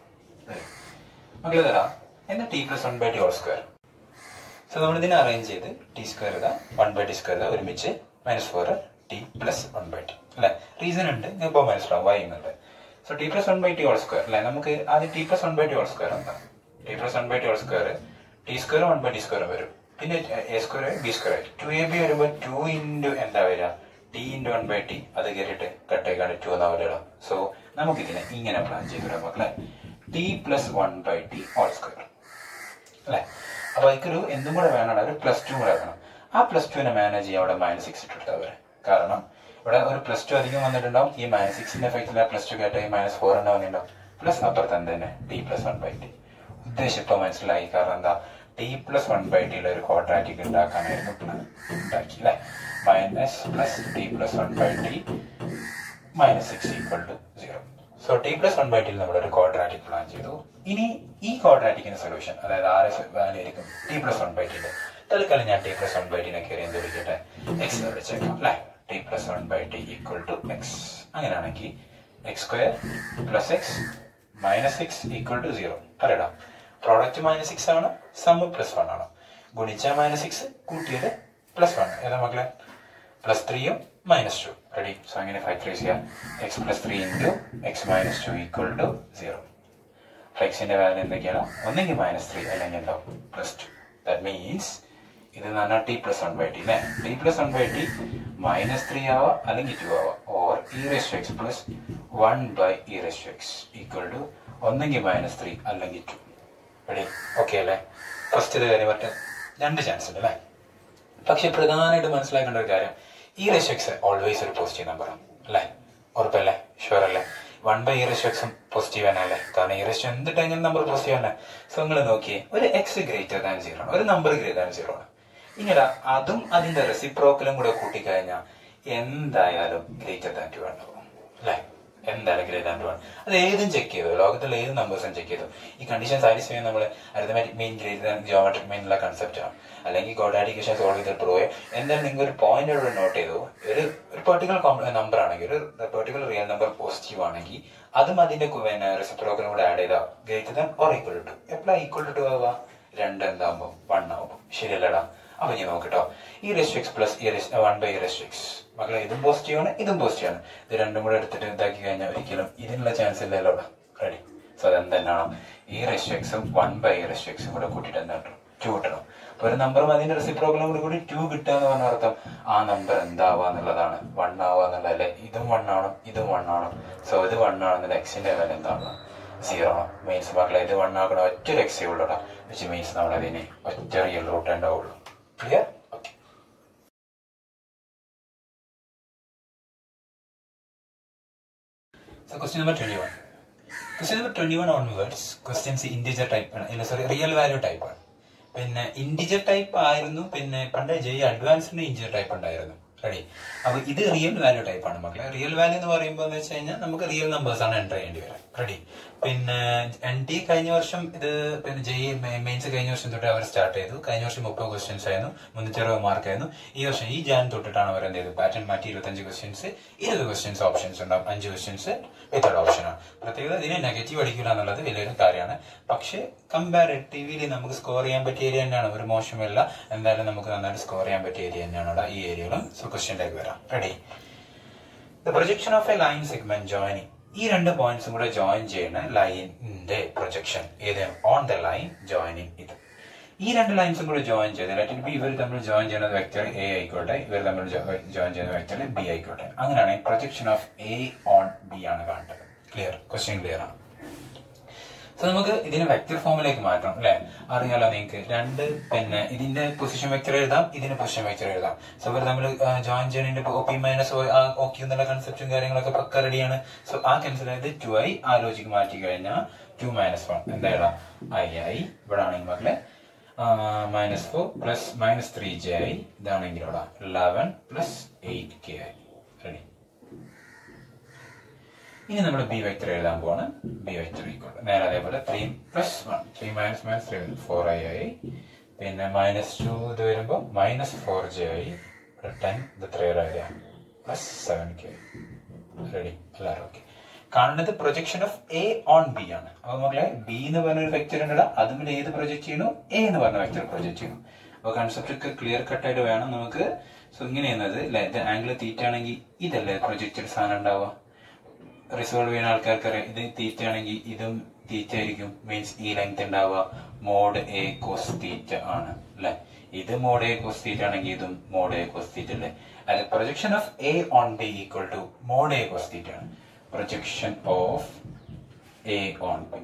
മക്കളെ തരാം എന്താ t plus one by t whole square so നമ്മൾ ഇതിനെ അറേഞ്ച് ചെയ്ത് ടി സ്ക്വയർ ഇതാ വൺ ബൈ ടി സ്ക്വയർ ഇതാ ഒരുമിച്ച് minus four t plus one by t അല്ലെ റീസൺ ഉണ്ട് ഇപ്പോൾ മനസ്സിലാവും വൈ എന്നുണ്ട് so t plus one by t whole square അല്ലെ നമുക്ക് ആദ്യം t plus one by t whole square എന്താ t plus one by t whole square t square one by t square വരും പിന്നെ a square b square two a b വരുമ്പോൾ two into എന്താ വരിക t into one by t അത് കയറിയിട്ട് കട്ടേക്കാണ് to എന്നാ വരിക സോ നമുക്കിതിനെ ഇങ്ങനെ പ്ലാൻ ചെയ്തിടാം മക്കളെ t plus one by t whole square അല്ലെ അപ്പൊ അതിക്കൊരു എന്തും കൂടെ വേണം ഒരു പ്ലസ് ടു കൂടെ വേണം ആ പ്ലസ് ടുവിനെ മാനേജ് ചെയ്യാൻ അവിടെ മൈനസ് സിക്സ് ഇട്ടിട്ട് അവരെ കാരണം ഇവിടെ ഒരു പ്ലസ് ടു അധികം വന്നിട്ടുണ്ടാവും ഈ മൈനസ് സിക്സിന്റെ എഫക്റ്റിൽ പ്ലസ് ടു കേട്ട ഈ മൈനസ് ഫോർ എണ്ണം വന്നിട്ടുണ്ടാവും പ്ലസ് അപ്പുറത്ത് എന്ത് തന്നെ t plus one by t ഉദ്ദേശം ഇപ്പൊ മനസ്സിലായി കാരണം എന്താ ടി പ്ലസ് വൺ ബൈ ടിയുടെ ഒരു ക്വാഡ്രാറ്റിക് ഉണ്ടാക്കാനായിരുന്നു പ്ലാൻ ഉണ്ടാക്കി അല്ലെ minus plus T plus one by t minus six equal to zero so t plus one by ടിയിൽ നമ്മൾ ഒരു ക്വാഡ്രാറ്റിക് പ്ലാൻ ചെയ്തു ഇനി ഈ ക്വാഡ്രാറ്റിക്കിന്റെ സൊല്യൂഷൻ അതായത് ആർ എസ് വാല്യൂ ആയിരിക്കും ടി പ്ലസ് വൺ ബൈ ടിന്റെ തൽക്കാലം ഞാൻ ടി പ്ലസ് വൺ ബൈ ടിനെ കയറി എന്ത് വിളിക്കട്ടെ എക്സ് വിളിച്ചേക്കാം അല്ലെ t plus one by t equal to x അങ്ങനെയാണെങ്കിൽ x square plus x minus six equal to zero പറയടാം പ്രോഡക്റ്റ് മൈനസ് സിക്സ് ആണ് സമ്മ് പ്ലസ് വൺ ആണ് ഗുണിച്ച മൈനസ് സിക്സ് കൂട്ടിയത് പ്ലസ് വൺ ഏതാ മക്കളെ പ്ലസ് ത്രീയും മൈനസ് ടു റെഡി സോ അങ്ങനെ ഫാക്ടറൈസ് ചെയ്യാം x plus three into x minus two equal to zero എക്സിന്റെ വാല്യൂ എന്തൊക്കെയാണ് ഒന്നെങ്കിൽ മൈനസ് ത്രീ അല്ലെങ്കിൽ എന്താവും പ്ലസ് ടു ദാറ്റ് മീൻസ് ഇത് എന്ന് പറഞ്ഞാൽ t plus one by t അല്ലേ t plus one by t minus three ആവാം അല്ലെങ്കിൽ ടു ആവാം or e raise to x plus one by e raise to x equal to ഒന്നെങ്കിൽ minus three അല്ലെങ്കിൽ two ready okay അല്ലേ first ഇത് കാര്യം പറ്റും രണ്ട് ചാൻസ് ഉണ്ട് അല്ലേ പക്ഷെ പ്രധാനമായിട്ട് മനസ്സിലാക്കേണ്ട ഒരു കാര്യം ഈ റെസ് എക്സ് ഓൾവേസ് ഒരു പോസിറ്റീവ് നമ്പറാണ് അല്ലേ ഉറപ്പല്ലേ ഷുവർ അല്ലേ വൺ ബൈ ഇ റെസ് എക്സും പോസിറ്റീവ് തന്നെ അല്ലേ കാരണം ഈ റെസ് എന്ത് ടൈം നമ്പർ പോസിറ്റീവ് തന്നെ സോ നിങ്ങൾ നോക്കിയേ ഒരു എക്സ് ഗ്രേറ്റർ ദാൻ സീറോ ആണ് ഒരു നമ്പർ ഗ്രേറ്റർ ദാൻ സീറോ ആണ് ഇനിടാ അതും അതിന്റെ റെസിപ്രോക്കലും കൂടെ കൂട്ടിക്കഴിഞ്ഞാൽ എന്തായാലും ഗ്രേറ്റർ ദാൻ ടു ആണ് അല്ലേ എന്തായാലും ഗ്രേറ്റർ ദാൻ ടു ആണ് അത് ഏതും ചെക്ക് ചെയ്തു ലോകത്തിലെ ഏത് നമ്പേഴ്സും ചെക്ക് ചെയ്തു ഈ കണ്ടീഷൻ സാറ്റിസ്ഫൈ ചെയ്യാൻ നമ്മൾ arithmetic mean greater than geometric mean ഉള്ള കൺസെപ്റ്റ് ആണ് അല്ലെങ്കിൽ കോഡാഡിക്കേഷൻ സോൾവ് ചെയ്ത് പ്രൂവ് എന്തായാലും നിങ്ങൾ ഒരു പോയിന്റ് ഇവിടെ നോട്ട് ചെയ്തു ഒരു ഒരു പെർട്ടിക്കുലർ നമ്പർ ആണെങ്കിൽ ഒരു പെർട്ടിക്കുലർ റിയൽ നമ്പർ പോസിറ്റീവ് ആണെങ്കിൽ അതും അതിന്റെ കു- പിന്നെ റെസിപ്രോക്കലും കൂടെ ആഡ് ചെയ്താൽ greater than or equal to എപ്പോഴാ ഈക്വൽ ടു ആവുക രണ്ട് എന്താകുമ്പോ വൺ ആവുമ്പോ ശരിയല്ലടാ അപ്പൊ ഞാൻ നോക്കട്ടോ e raised x plus e one by raised x മക്കളെ ഇതും പോസിറ്റീവ് ആണ് ഇതും പോസിറ്റീവ് ആണ് ഇത് രണ്ടും കൂടെ എടുത്തിട്ട് ഇതാക്കി കഴിഞ്ഞാൽ ഒരിക്കലും ഇതിനുള്ള ചാൻസ് ഇല്ലല്ലോ ഇവിടെ റെഡി സോ അതെന്താണ് ഈ റെസ്റ്റ് എക്സും വൺ ബൈ റെസ്റ്റ് എക്സും കൂടെ കൂട്ടിയിട്ട് എന്താണ് ടു കിട്ടണം അപ്പൊ ഒരു നമ്പറും അതിന്റെ റെസിപ്രോക്കലും കൂടി കൂടി ടു കിട്ടുക എന്ന് പറഞ്ഞ അർത്ഥം ആ നമ്പർ എന്താവുക എന്നുള്ളതാണ് വൺ ആവുക എന്നുള്ളതല്ലേ ഇതും വൺ ആണ് ഇതും വൺ ആണ് സോ ഇത് വൺ ആണെന്നുള്ള എക്സിന്റെ വില എന്താണ് സീറോ ആണ് മീൻസ് മക്കളെ ഇത് വൺ ആക്കണ ഒറ്റ ഒരു എക്സേ ഉള്ളൂടാ വിച്ച് മീൻസ് നമ്മൾ അതിന് ഒറ്റ റിയൽ റൂട്ട് ഉണ്ടാവുള്ളൂ clear okay So question number 21. Question number 21 onwards, questions integer type ആണ് ഇല്ല സോറി റിയൽ വാല്യൂ ടൈപ്പ് ആണ് പിന്നെ ഇന്റിജർ ടൈപ്പ് ആയിരുന്നു പിന്നെ പണ്ട് ജെ അഡ്വാൻസ്ഡ് ഇന്റിജർ ടൈപ്പ് ഉണ്ടായിരുന്നു റെഡി അപ്പൊ ഇത് റിയൽ വാല്യൂ ടൈപ്പ് ആണ് മക്കളെ റിയൽ വാല്യൂ എന്ന് പറയുമ്പോൾ എന്ന് വെച്ച് കഴിഞ്ഞാൽ നമുക്ക് റിയൽ നമ്പേഴ്സ് ആണ് എൻ്റർ ചെയ്യേണ്ടി വരാം റെഡി പിന്നെ എൻ ടി കഴിഞ്ഞ വർഷം ഇത് പിന്നെ ജെ മെയിൻസ് കഴിഞ്ഞ വർഷം തൊട്ട് അവർ സ്റ്റാർട്ട് ചെയ്തു കഴിഞ്ഞ വർഷം മുപ്പത് ക്വസ്റ്റ്യൻസ് ആയിരുന്നു മുന്നൂറ്റി അറുപത് മാർക്ക് ആയിരുന്നു ഈ വർഷം ഈ ജാൻ തൊട്ടിട്ടാണ് അവർ എന്ത് ചെയ്തത് പാറ്റേൺ മാറ്റി ഇരുപത്തഞ്ച് ക്വസ്റ്റ്യൻസ് ഇരുപത് ക്വസ്റ്റ്യൻസ് ഓപ്ഷൻസ് ഉണ്ടാവും അഞ്ച് ക്വസ്റ്റ്യൻസ് വിത്തൗട്ട് ഓപ്ഷനാണ് പ്രത്യേകത ഇതിനെ നെഗറ്റീവ് അടിക്കില്ല എന്നുള്ളത് വലിയൊരു കാര്യമാണ് പക്ഷേ കമ്പാരിറ്റീവ്ലി നമുക്ക് സ്കോർ ചെയ്യാൻ പറ്റിയ ഏരിയ തന്നെയാണ് ഒരു മോശമല്ല എന്തായാലും നമുക്ക് നന്നായിട്ട് സ്കോർ ചെയ്യാൻ പറ്റിയ ഏരിയ തന്നെയാണ് ഇവിടെ ഈ ഏരിയകളും സോ ക്വസ്റ്റ്യനിലേക്ക് വരാം ready the projection of a line segment joining ഈ രണ്ട് പോയിന്റ്സും കൂടെ ജോയിൻ ചെയ്യുന്ന ലൈനിന്റെ പ്രൊജക്ഷൻ ഏത് ഓൺ ദ ലൈൻ ജോയിനിങ് ഇത് ഈ രണ്ട് ലൈൻസും കൂടെ ജോയിൻ ചെയ്ത് ലെറ്റ് ഇറ്റ് ബി ഇവർ തമ്മിൽ ജോയിൻ ചെയ്യുന്ന വെക്ടർ എ ആയിക്കോട്ടെ ഇവർ തമ്മിൽ ജോയിൻ ചെയ്യുന്ന വെക്ടർ ബി ആയിക്കോട്ടെ അങ്ങനെയാണെങ്കിൽ projection of a on b ആണ് കാണേണ്ടത് ക്ലിയർ ക്വസ്റ്റ്യൻ ക്ലിയർ ആണ് സോ നമുക്ക് ഇതിനെ വെക്ടർ ഫോമിലേക്ക് മാറ്റണം അല്ലെ അറിയാലോ നിങ്ങൾക്ക് രണ്ട് പിന്നെ ഇതിന്റെ പൊസിഷൻ വെക്ടർ എഴുതാം ഇതിന്റെ പൊസിഷൻ വെക്ടർ എഴുതാം സോ ഇവർ നമ്മൾ ജോയിൻ ചെയ്യുന്നതിന്റെ ഒ പി മൈനസ് ഓക്കെ എന്നുള്ള കൺസെപ്റ്റും കാര്യങ്ങളൊക്കെ പക്ക റെഡിയാണ് സോ ആ ക്യാൻസൽ ചെയ്ത് ടു ഐ ആ ലോജിക്ക് മാറ്റി കഴിഞ്ഞാൽ ടു മൈനസ് വൺ എന്താ എഴുതാം ഐ ഐ ഇവിടെ ആണെങ്കിൽ മക്കളെ minus four plus minus three j i ഇതാണെങ്കിൽ ഇവിടെ eleven plus eight k i ready ഇനി നമ്മൾ ബി വെക്ടർ എഴുതാൻ പോവാണ് ബി വെക്ടർ ഈക്വൽ നേരെ അതേപോലെ three plus one three minus minus three four i ആയി പിന്നെ മൈനസ് ടു ഇത് വരുമ്പോൾ മൈനസ് ഫോർ ജെ ആയി ടെൻ ഇത് three I plus seven k ready എല്ലാവരും ഓക്കെ കാണുന്നത് projection of a on b ആണ് അപ്പൊ നമ്മളെ ബി എന്ന് പറഞ്ഞ ഒരു വെക്ടർ ഉണ്ട് അതുമിൽ ഏത് പ്രൊജക്ട് ചെയ്യുന്നു എ എന്ന് പറഞ്ഞ വെക്ടർ പ്രൊജക്ട് ചെയ്യുന്നു അപ്പൊ കൺസെപ്റ്റ് ഒക്കെ ക്ലിയർ കട്ട് ആയിട്ട് വേണം നമുക്ക് സോ ഇങ്ങനെ ചെയ്യുന്നത് ഇത് ആംഗിൾ തീറ്റ ആണെങ്കിൽ ഇതല്ലേ പ്രൊജക്റ്റഡ് സാധനം ഉണ്ടാവുക റിസോൾവ് ചെയ്യുന്ന ആൾക്കാർക്ക് അറിയാം ഇത് തീറ്റ ആണെങ്കിൽ ഇതും തീറ്റ ആയിരിക്കും മീൻസ് ഈ ലെങ്ത് ഉണ്ടാവുക മോഡ് എ കോസ് തീറ്റ ആണ് അല്ലെ ഇത് മോഡ് എ കോസ് തീറ്റ ആണെങ്കിൽ ഇതും മോഡ് എ കോസ് തീറ്റ അല്ലേ അല്ലെ projection of a on b equal to mod a cos theta ആണ് projection of a on b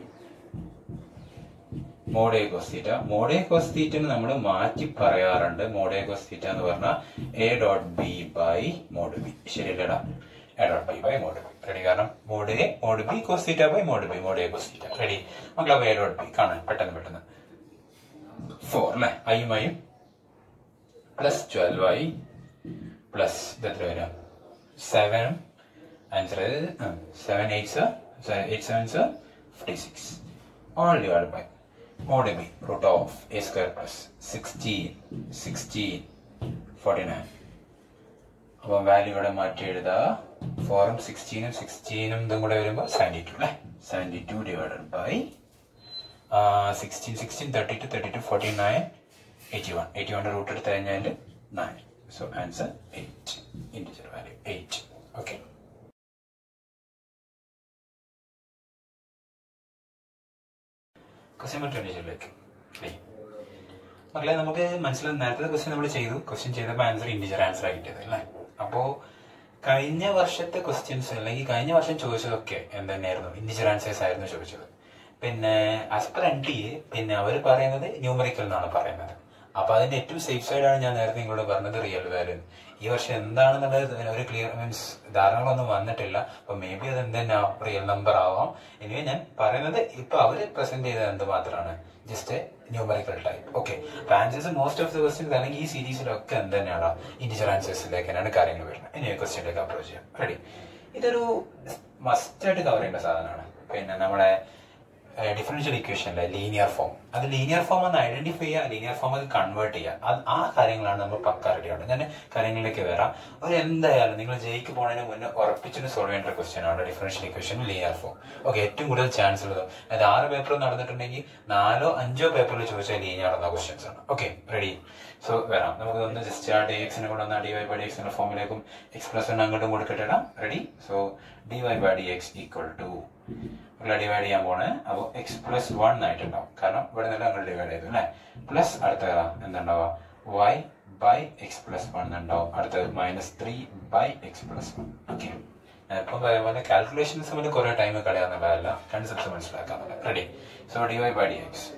mod a cos theta mod a കോസ്തീറ്റന് നമ്മൾ മാറ്റി പറയാറുണ്ട് മോഡേ കോസ്തീറ്റ എന്ന് പറഞ്ഞാൽ a dot b by mod b ശരിയല്ലടാ a dot b by mod b ready കാരണം mod a mod b cos theta by mod b mod a cos theta ready മക്കളെ a dot b കാണാൻ പെട്ടെന്ന് പെട്ടെന്ന് ഫോർ അല്ലെ ഐയും ഐയും പ്ലസ് ട്വൽവ് ഐ പ്ലസ് ഇത് എത്ര വരാം സെവനും answer seven eights eight sevens fifty six all divide by mod b root of a square plus 16 16 49 അപ്പം വാല്യൂ ഇവിടെ മാറ്റി എഴുതുക ഫോറും സിക്സ്റ്റീനും സിക്സ്റ്റീനും ഇതും കൂടെ വരുമ്പോൾ സെവൻറ്റി ടു അല്ലേ seventy two divided by sixteen sixteen thirty two thirty two forty nine eighty one eighty വണ്ണിന്റെ റൂട്ട് എടുത്ത് കഴിഞ്ഞാൽ nine so answer eight integer value eight okay question number twenty ടൂലേക്ക് മക്കളെ നമുക്ക് മനസ്സിലായി നേരത്തെ ക്വസ്റ്റ്യൻ നമ്മൾ ചെയ്തു ക്വസ്റ്റ്യൻ ചെയ്തപ്പോൾ ആൻസർ ഇൻഡിജർ ആൻസർ ആയി കിട്ടിയത് അല്ലേ അപ്പോ കഴിഞ്ഞ വർഷത്തെ ക്വസ്റ്റ്യൻസ് അല്ലെങ്കിൽ കഴിഞ്ഞ വർഷം ചോദിച്ചതൊക്കെ എന്തെന്നായിരുന്നു ഇൻഡിജർ ആൻസേഴ്സ് ആയിരുന്നു ചോദിച്ചത് പിന്നെ ആസ് പെർ എൻ ടി പിന്നെ അവർ പറയുന്നത് ന്യൂമറിക്കൽ എന്നാണ് പറയുന്നത് അപ്പൊ അതിന്റെ ഏറ്റവും സേഫ് സൈഡാണ് ഞാൻ നേരത്തെ നിങ്ങളോട് പറഞ്ഞത് റിയൽ വാല്യൂ ഈ വർഷം എന്താണെന്നുള്ളത് ഒരു ക്ലിയർ മീൻസ് ധാരണകളൊന്നും വന്നിട്ടില്ല അപ്പൊ മേ ബി അത് എന്തെന്നാ റിയൽ നമ്പർ ആവാം ഇനി ഞാൻ പറയുന്നത് ഇപ്പൊ അവര് പ്രസന്റ് ചെയ്തത് എന്ത് മാത്രമാണ് ജസ്റ്റ് ന്യൂമറിക്കൽ ടൈപ്പ് ഓക്കെ അപ്പൊ answers most of the questions അല്ലെങ്കിൽ ഈ സീരീസിലൊക്കെ എന്ത് തന്നെയാണ് ഇൻഡിജർ ആൻസേഴ്സിലേക്കാണ് കാര്യങ്ങൾ വരുന്നത് ഇനി ക്വസ്റ്റ്യനിലേക്ക് അപ്രോച്ച് ചെയ്യാം റെഡി ഇതൊരു മസ്റ്റായിട്ട് കവർ ചെയ്യേണ്ട സാധനമാണ് പിന്നെ നമ്മളെ ഡിഫറൻഷ്യൽ ഇക്വേഷനിലെ ലീനിയർ ഫോം അത് ലീനിയർ ഫോം ഒന്ന് ഐഡന്റിഫൈ ചെയ്യുക ലീനിയർ ഫോം അത് കൺവേർട്ട് ചെയ്യുക അത് ആ കാര്യങ്ങളാണ് നമ്മൾ പക്ക റെഡി ആവുന്നത് ഞാൻ കാര്യങ്ങളിലേക്ക് വരാം ഒരു എന്തായാലും നിങ്ങൾ ജയിക്ക് പോകുന്നതിന് മുന്നേ ഉറപ്പിച്ചിട്ട് സോൾവ് ചെയ്യേണ്ട ക്വസ്റ്റ്യൻ ആണ് differential equation linear form okay ഏറ്റവും കൂടുതൽ ചാൻസ് ഉള്ളത് അത് ആറ് പേപ്പർ നടന്നിട്ടുണ്ടെങ്കിൽ നാലോ അഞ്ചോ പേപ്പറിൽ ചോദിച്ചാൽ ലീനിയർ എന്ന ക്വസ്റ്റ്യൻസ് ആണ് ഓക്കെ റെഡി സോ വരാം നമുക്ക് ഒന്ന് ജസ്റ്റ് ആ ഡി എക്സിനെ കൂടെ ഒന്ന് ഡി വൈ ബൈ ഡി എക്സിന്റെ ഫോമിലേക്കും എക്സ്പ്രസ് അങ്ങോട്ടും കൊടുക്കട്ടെ ready so d y by d x equal to ഇവിടെ ഡിവൈഡ് ചെയ്യാൻ പോണേ അപ്പോൾ എക്സ് പ്ലസ് വൺ ആയിട്ടുണ്ടാവും കാരണം ഇവിടെ നിന്ന് അങ്ങോട്ട് ഡിവൈഡ് ചെയ്തു അല്ലെ പ്ലസ് അടുത്ത എന്തുണ്ടാവുക y by x plus one ഉണ്ടാവും അടുത്തത് minus three by x plus one okay ഇപ്പം പറയുന്ന പോലെ കാൽക്കുലേഷൻസ് തമ്മിൽ കുറെ ടൈം കളയാന്നുള്ളതല്ല കൺസെപ്റ്റ് മനസ്സിലാക്കാന്നുള്ളത് ready so d y by d x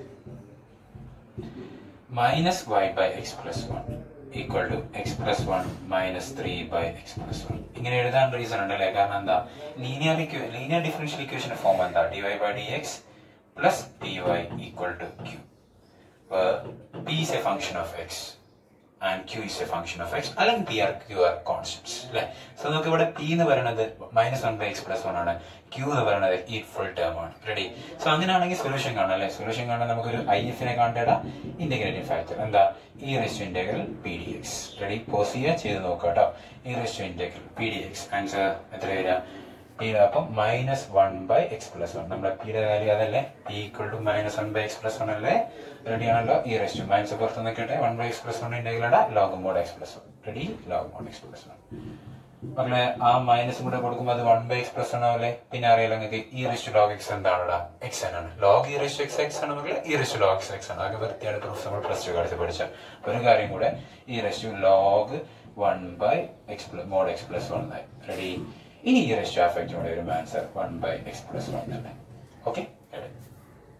minus y by x plus one equal to x plus one minus three by x plus one ഇങ്ങനെ എഴുതാൻ reason ഉണ്ട് അല്ലേ കാരണം എന്താ linear linear differential equation form എന്താ d y by d X plus d y equal to q p is a function of x and q is a function of x അല്ലെങ്കിൽ p are q are constants അല്ലെ so നമുക്ക് ഇവിടെ p എന്ന് പറയുന്നത് minus one by x plus one ആണ് q എന്ന് പറയുന്നത് ഈ ഫുൾ ടേം ആണ് റെഡി സോ അങ്ങനെയാണെങ്കിൽ സൊല്യൂഷൻ കാണാം അല്ലെ സൊല്യൂഷൻ കാണാൻ നമുക്കൊരു ഐ എഫിനെ കണ്ടിട ഇന്റഗ്രേറ്റിംഗ് ഫാക്ടർ എന്താ e raised integral p d X ready pause ചെയ്യുക ചെയ്ത് നോക്കുക കേട്ടോ e raised integral p d x answer എത്ര വരിക പിയുടെ അപ്പം minus one by x plus one നമ്മുടെ പിയുടെ വാല്യൂ അതല്ലേ p equal to minus one by x plus one അല്ലേ റെഡി ആണല്ലോ ഈ റെസ്റ്റ് മൈനസ് പുറത്ത് നിൽക്കട്ടെ one by x plus one ഉണ്ടെങ്കിലാണ് log mod x plus one ready log mod x plus one മക്കളെ ആ മൈനസും കൂടെ കൊടുക്കുമ്പോൾ അത് one by x plus one ആവില്ലേ പിന്നെ അറിയാലോ നിങ്ങൾക്ക് ഈ റെസ്റ്റ് ലോഗ് എക്സ് എന്താണടാ എക്സ് ആണ് log e raised x x ആണ് മക്കളെ ഈ റെസ്റ്റ് ലോഗ് എക്സ് എക്സ് ആണ് ആകെ വൃത്തിയാണ് പ്രൂഫ് നമ്മൾ പ്ലസ് ടു കാലത്ത് പഠിച്ച ഒരു കാര്യം കൂടെ e raised log one by x plus mod x plus one ആയി റെഡി ഇനി ഈ റെസ്റ്റ് ആഫക്റ്റിനോട് ഒരു answer one by x plus one തന്നെ ഓക്കെ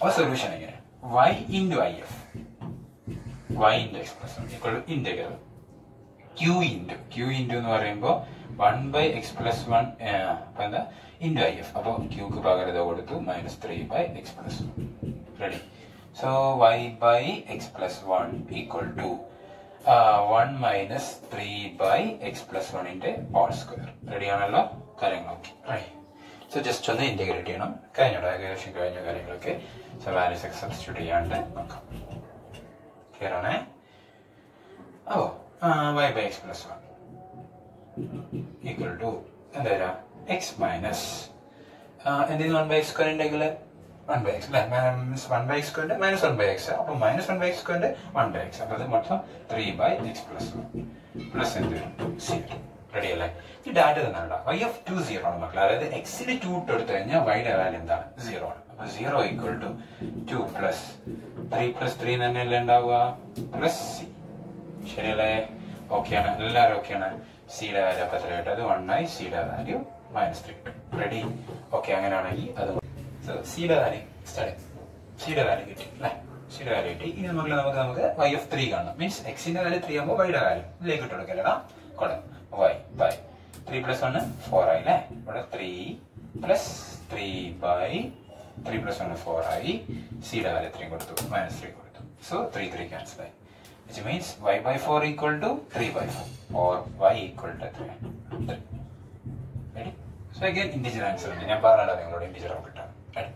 അപ്പൊ സൊല്യൂഷൻ എങ്ങനെ y into I F y into x plus one equal to integral q into q into എന്ന് പറയുമ്പോൾ one by x plus one അപ്പൊ എന്താ into I F അപ്പോൾ ക്യൂക്ക് പകരം ഇത് കൊടുത്തു minus three by x plus one ready so y by x plus one equal to one minus three by x plus വണ്ണിന്റെ ഹോൾ സ്ക്വയർ റെഡി ആണല്ലോ കാര്യങ്ങളൊക്കെ റെഡി സോ ജസ്റ്റ് ഒന്ന് ഇന്റഗ്രേറ്റ് ചെയ്യണം കഴിഞ്ഞോളൂ ഏകദേശം കഴിഞ്ഞ കാര്യങ്ങളൊക്കെ സോ വാല്യൂസ് ഒക്കെ സബ്സ്റ്റിറ്റ്യൂട്ട് ചെയ്യാണ്ട് നോക്കാം ക്ലിയർ ആണേ oh y by x plus one equal to എന്താ വരാ എക്സ് മൈനസ് എന്തെങ്കിലും വൺ ബൈ എക്സ് സ്ക്വയർ ഉണ്ടെങ്കിൽ വൺ ബൈ എക്സ് അല്ലെ മൈനസ് വൺ ബൈ എക്സ് സ്ക്വയറിന്റെ മൈനസ് വൺ ബൈ എക്സ് അപ്പൊ മൈനസ് വൺ ബൈ എക്സ് സ്ക്വയറിന്റെ വൺ ബൈ എക്സ് അപ്പൊ അത് മൊത്തം three by x plus one plus എന്ത് സീറോ റെഡി അല്ലേ ഈ ഡാറ്റ തന്നെയാണ് വൈ ഓഫ് ടു സീറോ ആണ് മക്കളെ അതായത് എക്സിന് ടു ഇട്ട് എടുത്തു കഴിഞ്ഞാൽ വൈയുടെ വാല്യൂ എന്താണ് സീറോ ആണ് അപ്പൊ zero equal to two plus three plus three തന്നെയല്ലേ ഉണ്ടാവുക പ്ലസ് സി ശരിയല്ലേ ഓക്കെയാണ് എല്ലാവരും ഓക്കെയാണ് സിയുടെ വാല്യൂ അപ്പൊ എത്ര കിട്ടും വൺ ആയി സിയുടെ വാല്യൂ മൈനസ് ത്രീ കിട്ടും റെഡി ഓക്കെ അങ്ങനെയാണെങ്കിൽ അത് സിയുടെ വാല്യൂ സ്റ്റഡി സിയുടെ വാല്യൂ കിട്ടി അല്ലേ സിയുടെ വാല്യൂ കിട്ടി ഇനി നമുക്ക് നമുക്ക് നമുക്ക് വൈ ഓഫ് ത്രീ കാണണം മീൻസ് എക്സിന്റെ വാല്യൂ ത്രീ ആകുമ്പോൾ വൈയുടെ വാല്യൂ ഇതിലേക്ക് ഇട്ട് കൊടുക്കലടാ കൊള്ളാം Y by three plus one four ആയി അല്ലേ ഇവിടെ three plus three by three plus one four ആയി സിയുടെ വാല്യൂ ത്രീ കൊടുത്തു മൈനസ് ത്രീ കൊടുത്തു സോ ത്രീ ത്രീ ക്യാൻസൽ ആയി which means y by 4 equal to 3 by 4 or y equal to 3. 3. Ready? So again integer answer ഉണ്ട് ഞാൻ പറഞ്ഞല്ലോ നിങ്ങളോട് integer ഒക്കെ കിട്ടാം Ready?